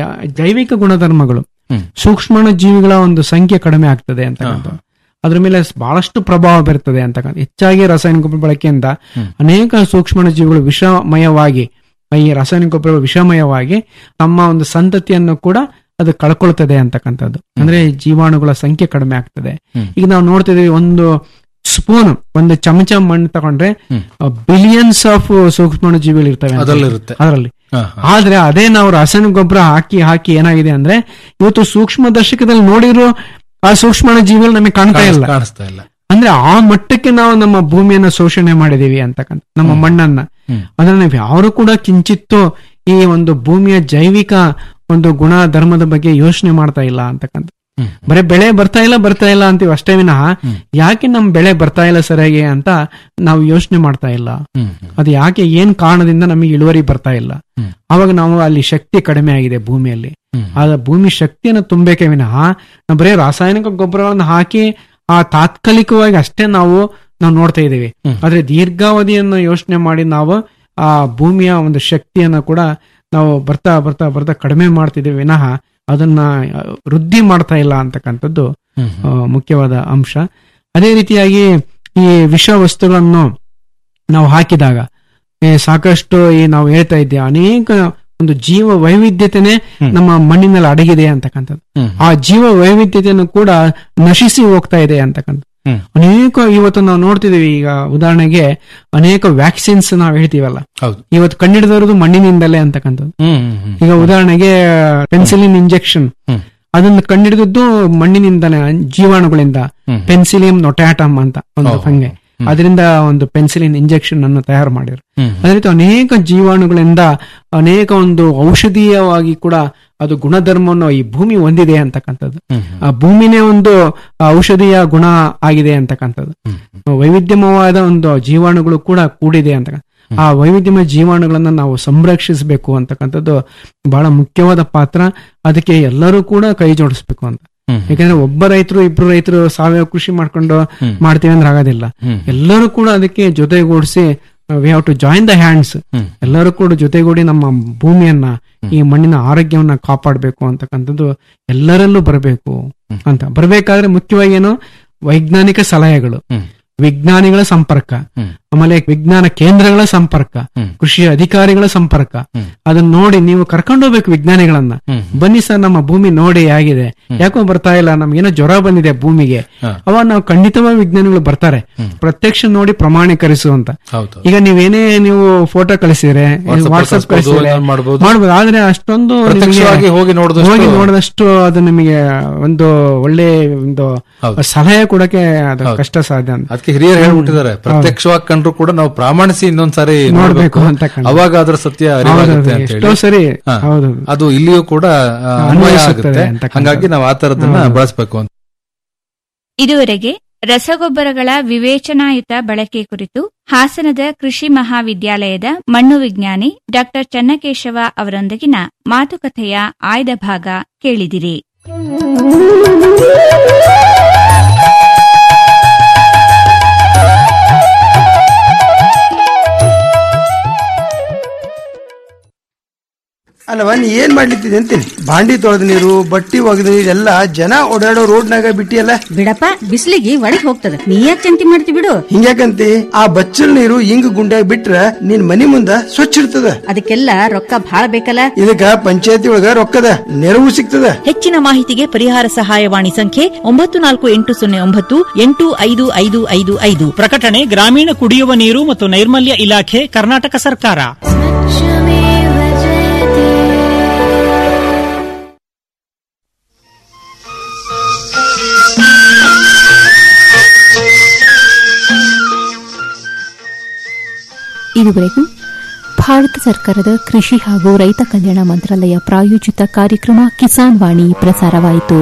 ಜೈವಿಕ ಗುಣಧರ್ಮಗಳು ಸೂಕ್ಷ್ಮಾಣು ಜೀವಿಗಳ ಒಂದು ಸಂಖ್ಯೆ ಕಡಿಮೆ ಆಗ್ತದೆ ಅಂತಕ್ಕಂಥದ್ದು ಅದ್ರ ಮೇಲೆ ಬಹಳಷ್ಟು ಪ್ರಭಾವ ಬೀರ್ತದೆ ಅಂತಕ್ಕಂಥ ಹೆಚ್ಚಾಗಿ ರಾಸಾಯನಿಕ ಗೊಬ್ಬರ ಬಳಕೆಯಿಂದ ಅನೇಕ ಸೂಕ್ಷ್ಮಾಣು ಜೀವಿಗಳು ವಿಷಮಯವಾಗಿ ಈ ರಾಸಾಯನಿಕ ಗೊಬ್ಬರ ವಿಷಮಯವಾಗಿ ನಮ್ಮ ಒಂದು ಸಂತತಿಯನ್ನು ಕೂಡ ಅದು ಕಳ್ಕೊಳ್ತದೆ ಅಂತಕ್ಕಂಥದ್ದು ಅಂದ್ರೆ ಜೀವಾಣುಗಳ ಸಂಖ್ಯೆ ಕಡಿಮೆ ಆಗ್ತದೆ ಈಗ ನಾವು ನೋಡ್ತಿದೀವಿ ಒಂದು ಸ್ಪೂನ್ ಒಂದು ಚಮಚ ಮಣ್ಣು ತಗೊಂಡ್ರೆ ಬಿಲಿಯನ್ಸ್ ಆಫ್ ಸೂಕ್ಷ್ಮಾಣು ಜೀವಿಗಳು ಇರ್ತವೆ ಅಂತ. ಅದ್ರಲ್ಲಿರುತ್ತೆ. ಅದರಲ್ಲಿ ಹ, ಆದ್ರೆ ಅದೇ ನಾವು ರಾಸಾಯನಿಕ ಗೊಬ್ಬರ ಹಾಕಿ ಹಾಕಿ ಏನಾಗಿದೆ ಅಂದ್ರೆ ಇವತ್ತು ಸೂಕ್ಷ್ಮ ದರ್ಶಕದಲ್ಲಿ ನೋಡಿರೋ ಆ ಸೂಕ್ಷ್ಮಾಣು ಜೀವಿಗಳು ನಮಗೆ ಕಾಣ್ತಾ ಇಲ್ಲ ಕಾಣಿಸ್ತಾ ಇಲ್ಲ ಅಂದ್ರೆ ಆ ಮಟ್ಟಕ್ಕೆ ನಾವು ನಮ್ಮ ಭೂಮಿಯನ್ನ ಶೋಷಣೆ ಮಾಡಿದೀವಿ ಅಂತಕ್ಕಂಥ ನಮ್ಮ ಮಣ್ಣನ್ನ ಅಂದ್ರೆ ನಾವು ಯಾರು ಕೂಡ ಕಿಂಚಿತ್ತು ಈ ಒಂದು ಭೂಮಿಯ ಜೈವಿಕ ಒಂದು ಗುಣ ಧರ್ಮದ ಬಗ್ಗೆ ಯೋಚನೆ ಮಾಡ್ತಾ ಇಲ್ಲ ಅಂತಕ್ಕಂಥ ಬರೀ ಬೆಳೆ ಬರ್ತಾ ಇಲ್ಲ ಬರ್ತಾ ಇಲ್ಲ ಅಂತೀವಿ ಅಷ್ಟೇ ವಿನಃ ಯಾಕೆ ನಮ್ ಬೆಳೆ ಬರ್ತಾ ಇಲ್ಲ ಸರಿಯಾಗಿ ಅಂತ ನಾವು ಯೋಚನೆ ಮಾಡ್ತಾ ಇಲ್ಲ ಅದು ಯಾಕೆ ಏನ್ ಕಾರಣದಿಂದ ನಮಗೆ ಇಳುವರಿ ಬರ್ತಾ ಇಲ್ಲ ಅವಾಗ ನಾವು ಅಲ್ಲಿ ಶಕ್ತಿ ಕಡಿಮೆ ಆಗಿದೆ ಭೂಮಿಯಲ್ಲಿ ಆದ ಭೂಮಿ ಶಕ್ತಿಯನ್ನು ತುಂಬಬೇಕೇ ವಿನಃ ನಾವು ಬರೀ ರಾಸಾಯನಿಕ ಗೊಬ್ಬರಗಳನ್ನು ಹಾಕಿ ಆ ತಾತ್ಕಾಲಿಕವಾಗಿ ಅಷ್ಟೇ ನಾವು ನಾವು ನೋಡ್ತಾ ಇದ್ದೀವಿ ಆದ್ರೆ ದೀರ್ಘಾವಧಿಯನ್ನು ಯೋಚನೆ ಮಾಡಿ ನಾವು ಆ ಭೂಮಿಯ ಒಂದು ಶಕ್ತಿಯನ್ನ ಕೂಡ ನಾವು ಬರ್ತಾ ಬರ್ತಾ ಬರ್ತಾ ಕಡಿಮೆ ಮಾಡ್ತಿದ್ದೀವಿ ವಿನಃ ಅದನ್ನ ಆ, ವೃದ್ಧಿ ಮಾಡ್ತಾ ಇಲ್ಲ ಅಂತಕ್ಕಂಥದ್ದು ಆ, ಮುಖ್ಯವಾದ ಅಂಶ ಅದೇ ರೀತಿಯಾಗಿ ಈ ವಿಷ ವಸ್ತುಗಳನ್ನು ನಾವು ಹಾಕಿದಾಗ ಈ ಸಾಕಷ್ಟು ಈ ನಾವು ಹೇಳ್ತಾ ಇದ್ದೇವೆ ಅನೇಕ ಒಂದು ಜೀವ ವೈವಿಧ್ಯತೆನೆ ನಮ್ಮ ಮಣ್ಣಿನಲ್ಲಿ ಅಡಗಿದೆ ಅಂತಕ್ಕಂಥದ್ದು ಆ ಜೀವ ವೈವಿಧ್ಯತೆಯನ್ನು ಕೂಡ ನಶಿಸಿ ಹೋಗ್ತಾ ಇದೆ ಅಂತಕ್ಕಂಥ ಅನೇಕ ಇವತ್ತು ನಾವು ನೋಡ್ತಿದೀವಿ ಈಗ ಉದಾಹರಣೆಗೆ ಅನೇಕ ವ್ಯಾಕ್ಸಿನ್ಸ್ ನಾವು ಹೇಳ್ತೀವಲ್ಲ ಹೌದು ಇವತ್ತು ಕಂಡಿಡಿದವರದು ಮಣ್ಣಿನಿಂದಲೇ ಅಂತಕ್ಕಂಥದ್ದು ಈಗ ಉದಾಹರಣೆಗೆ ಪೆನ್ಸಿಲಿನ್ ಇಂಜೆಕ್ಷನ್ ಅದನ್ನ ಕಂಡಿಡಿದದ್ದು ಮಣ್ಣಿನಿಂದಲೇ ಜೀವಾಣುಗಳಿಂದ ಪೆನ್ಸಿಲಿಯಂ ನೊಟ್ಯಾಟಮ್ ಅಂತ ಒಂದು ಹಂಗೆ ಅದರಿಂದ ಒಂದು ಪೆನ್ಸಿಲಿನ್ ಇಂಜೆಕ್ಷನ್ ಅನ್ನು ತಯಾರು ಮಾಡಿದ್ರು ಅದೇ ರೀತಿ ಅನೇಕ ಜೀವಾಣುಗಳಿಂದ ಅನೇಕ ಒಂದು ಔಷಧೀಯವಾಗಿ ಕೂಡ ಅದು ಗುಣಧರ್ಮವನ್ನು ಈ ಭೂಮಿ ಹೊಂದಿದೆ ಅಂತಕ್ಕಂಥದ್ದು ಆ ಭೂಮಿನೇ ಒಂದು ಔಷಧೀಯ ಗುಣ ಆಗಿದೆ ಅಂತಕ್ಕಂಥದ್ದು ವೈವಿಧ್ಯಮಯವಾದ ಒಂದು ಜೀವಾಣುಗಳು ಕೂಡ ಕೂಡಿದೆ ಅಂತ ಆ ವೈವಿಧ್ಯಮಯ ಜೀವಾಣುಗಳನ್ನ ನಾವು ಸಂರಕ್ಷಿಸಬೇಕು ಅಂತಕ್ಕಂಥದ್ದು ಬಹಳ ಮುಖ್ಯವಾದ ಪಾತ್ರ ಅದಕ್ಕೆ ಎಲ್ಲರೂ ಕೂಡ ಕೈ ಜೋಡಿಸ್ಬೇಕು ಅಂತ ಯಾಕಂದ್ರೆ ಒಬ್ಬ ರೈತರು ಇಬ್ರು ರೈತರು ಸಾವಯವ ಕೃಷಿ ಮಾಡ್ಕೊಂಡು ಮಾಡ್ತೀವಿ ಅಂದ್ರೆ ಆಗೋದಿಲ್ಲ ಎಲ್ಲರೂ ಕೂಡ ಅದಕ್ಕೆ ಜೊತೆಗೂಡಿಸಿ we have to join the hands ಎಲ್ಲರೂ ಕೂಡ ಜೊತೆಗೂಡಿ ನಮ್ಮ ಭೂಮಿಯನ್ನ ಈ ಮಣ್ಣಿನ ಆರೋಗ್ಯವನ್ನ ಕಾಪಾಡಬೇಕು ಅಂತಕ್ಕಂಥದ್ದು ಎಲ್ಲರಲ್ಲೂ ಬರಬೇಕು ಅಂತ ಬರಬೇಕಾದ್ರೆ ಮುಖ್ಯವಾಗಿ ಏನು ವೈಜ್ಞಾನಿಕ ಸಲಹೆಗಳು ವಿಜ್ಞಾನಿಗಳ ಸಂಪರ್ಕ ಆಮೇಲೆ ವಿಜ್ಞಾನ ಕೇಂದ್ರಗಳ ಸಂಪರ್ಕ ಕೃಷಿ ಅಧಿಕಾರಿಗಳ ಸಂಪರ್ಕ ಅದನ್ನ ನೋಡಿ ನೀವು ಕರ್ಕೊಂಡು ಹೋಗ್ಬೇಕು ವಿಜ್ಞಾನಿಗಳನ್ನ ಬನ್ನಿ ಸರ್ ನಮ್ಮ ಭೂಮಿ ನೋಡಿ ಆಗಿದೆ ಯಾಕೋ ಬರ್ತಾ ಇಲ್ಲ ನಮ್ಗೇನೋ ಜ್ವರ ಬಂದಿದೆ ಭೂಮಿಗೆ ಅವಾಗ ನಾವು ಖಂಡಿತವಾಗಿ ವಿಜ್ಞಾನಿಗಳು ಬರ್ತಾರೆ ಪ್ರತ್ಯಕ್ಷ ನೋಡಿ ಪ್ರಮಾಣೀಕರಿಸು ಅಂತ ಹೌದು ಈಗ ನೀವೇನೇ ನೀವು ಫೋಟೋ ಕಳಿಸಿದ್ರೆ WhatsApp ವಾಟ್ಸ್ಆಪ್ ಕಳ್ಸ್ಬೋದು, ಕಳಿಸಿದ್ರೆ ಏನಾದ್ರು ಮಾಡ್ಬೋದು. ಮಾಡ್ಬೋದು ಆದ್ರೆ ಅಷ್ಟೊಂದು ನಿಮಗೆ ಪ್ರತ್ಯಕ್ಷವಾಗಿ ಹೋಗಿ ನೋಡಿದಷ್ಟು- ಹೋಗಿ ನೋಡಿದಷ್ಟು ಅದು ನಿಮಗೆ ಒಂದು ಒಳ್ಳೆ ಒಂದು ಸಲಹೆ ಕೊಡಕ್ಕೆ ಅದು ಕಷ್ಟ ಸಾಧ್ಯ ಅಂತ ಅದಕ್ಕೆ ಹಿರಿಯರು ಹೇಳ್ಬಿಟ್ಟಿದ್ದಾರೆ ಪ್ರತ್ಯಕ್ಷವಾಗಿ ಕಂಡ್ರೆ ತಗೊಂಡ್ರು ಕೂಡ ನಾವು ಪ್ರಾಮಾಣಿಸಿ ಇನ್ನೊಂದ್ಸಾರಿ ನೋಡ್ಬೇಕು ನೋಡ್ಬೇಕು ಅಂತ ಕಾಣುತ್ತೆ. ಅವಾಗ ಅದ್ರ ಸತ್ಯ ಅರಿವಾಗುತ್ತೆ ಹೌದು, ಅಂತ ಎಷ್ಟೋ ಹೇಳಿ ಸರಿ ಹಾ. ಹೌದು. ಅದು ಇಲ್ಲಿಯೂ ಕೂಡ ಆ, ಅನ್ವಯ ಅನ್ವಯಿಸುತ್ತದೆ ಆಗುತ್ತೆ ಅಂತ ಕಾಣುತ್ತೆ. ಹಂಗಾಗಿ ನಾವು ಆ ತರದನ್ನ ಹೌದು. ಬಳಸಬೇಕು ಅಂತ ಇದುವರೆಗೆ ರಸಗೊಬ್ಬರಗಳ ವಿವೇಚನಾಯುತ ಬಳಕೆ ಕುರಿತು ಹಾಸನದ ಕೃಷಿ ಮಹಾವಿದ್ಯಾಲಯದ ಮಣ್ಣು ವಿಜ್ಞಾನಿ ಡಾ ಚನ್ನಕೇಶವ ಅವರೊಂದಿಗಿನ ಮಾತುಕತೆಯ ಆಯ್ದ ಭಾಗ ಕೇಳಿದಿರಿ ಅಲ್ಲವ ನೀ ಏನ್ ಮಾಡ್ಲಿತ್ತಿದೆ ಅಂತೀನಿ ಬಾಂಡಿ ತೊಳೆದ ನೀರು ಬಟ್ಟಿ ಒಗೆದ ನೀರು ಎಲ್ಲ ಜನ ಓಡಾಡೋ ರೋಡ್ನಾಗ ಬಿಟ್ಟಿಯಲ್ಲ ಬಿಡಪ್ಪ ಬಿಸಿಲಿಗೆ ಒಳಗ್ ಹೋಗ್ತದ ನೀ ಯಾಕೆ ಚಿಂತೆ ಮಾಡ್ತಿ ಬಿಡು ಹಿಂಗ್ಯಾಕಂತಿ ಆ ಬಚ್ಚಲ್ ನೀರು ಹಿಂಗ್ ಗುಂಡ್ಯಾಗ ಬಿಟ್ರ ನಿನ್ ಮನಿ ಮುಂದ ಸ್ವಚ್ಛ ಇರ್ತದ ಅದಕ್ಕೆಲ್ಲ ರೊಕ್ಕ ಭಾಳ ಬೇಕಲ್ಲ ಇದಕ್ಕ ಪಂಚಾಯತಿ ಒಳಗ ರೊಕ್ಕದ ನೆರವು ಸಿಗ್ತದ ಹೆಚ್ಚಿನ ಮಾಹಿತಿಗೆ ಪರಿಹಾರ ಸಹಾಯವಾಣಿ ಸಂಖ್ಯೆ ಒಂಬತ್ತು ನಾಲ್ಕು ಎಂಟು ಸೊನ್ನೆ ಒಂಬತ್ತು ಎಂಟು ಐದು ಐದು ಐದು ಐದು ಪ್ರಕಟಣೆ ಗ್ರಾಮೀಣ ಕುಡಿಯುವ ನೀರು ಮತ್ತು ನೈರ್ಮಲ್ಯ ಇಲಾಖೆ ಕರ್ನಾಟಕ ಸರ್ಕಾರ ಇದುವರೆಗೂ ಭಾರತ ಸರ್ಕಾರದ ಕೃಷಿ ಹಾಗೂ ರೈತ ಕಲ್ಯಾಣ ಮಂತ್ರಾಲಯ ಪ್ರಾಯೋಜಿತ ಕಾರ್ಯಕ್ರಮ ಕಿಸಾನ್ ವಾಣಿ ಪ್ರಸಾರವಾಯಿತು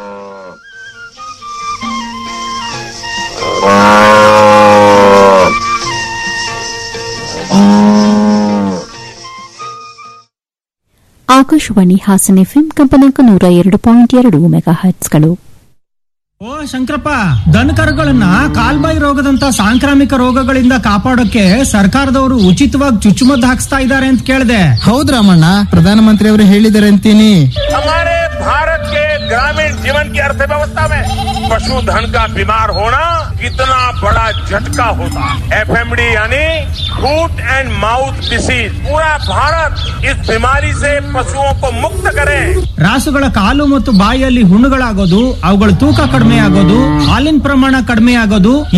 ಆಕಾಶವಾಣಿ ಹಾಸನ ಎಫ್ಎಂ ಕಂಪನಾಂಕ ನೂರ ಎರಡು ಪಾಯಿಂಟ್ ಎರಡು ಮೆಗಾ ಹರ್ಟ್ಸ್ಗಳು ಓ ಶಂಕರಪ್ಪ ದನಕರುಗಳನ್ನ ಕಾಲ್ಬಾಯಿ ರೋಗದಂತ ಸಾಂಕ್ರಾಮಿಕ ರೋಗಗಳಿಂದ ಕಾಪಾಡೋಕೆ ಸರ್ಕಾರದವರು ಉಚಿತವಾಗಿ ಚುಚ್ಚುಮದ್ದು ಹಾಕ್ಸ್ತಾ ಇದ್ದಾರೆ ಅಂತ ಕೇಳಿದೆ ಹೌದ್ ರಾಮಣ್ಣ ಪ್ರಧಾನಮಂತ್ರಿ ಅವರು ಹೇಳಿದ್ದಾರೆ ಅಂತೀನಿ हमारे भारत के ग्रामीण जीवन की अर्थव्यवस्था में पशुधन का बीमार होना कितना बड़ा झटका होता है एफएमडी यानी फूट एंड माउथ डिसीज पूरा भारत इस बीमारी से पशुओं को मुक्त करे ರಾಸುಗಳ ಕಾಲು ಮತ್ತು ಬಾಯಿಯಲ್ಲಿ ಹುಣ್ಣುಗಳಾಗೋದು ಅವುಗಳ ತೂಕ ಕಡಿಮೆ ಆಗೋದು ಹಾಲಿನ ಪ್ರಮಾಣ ಕಡಿಮೆ ಆಗೋದು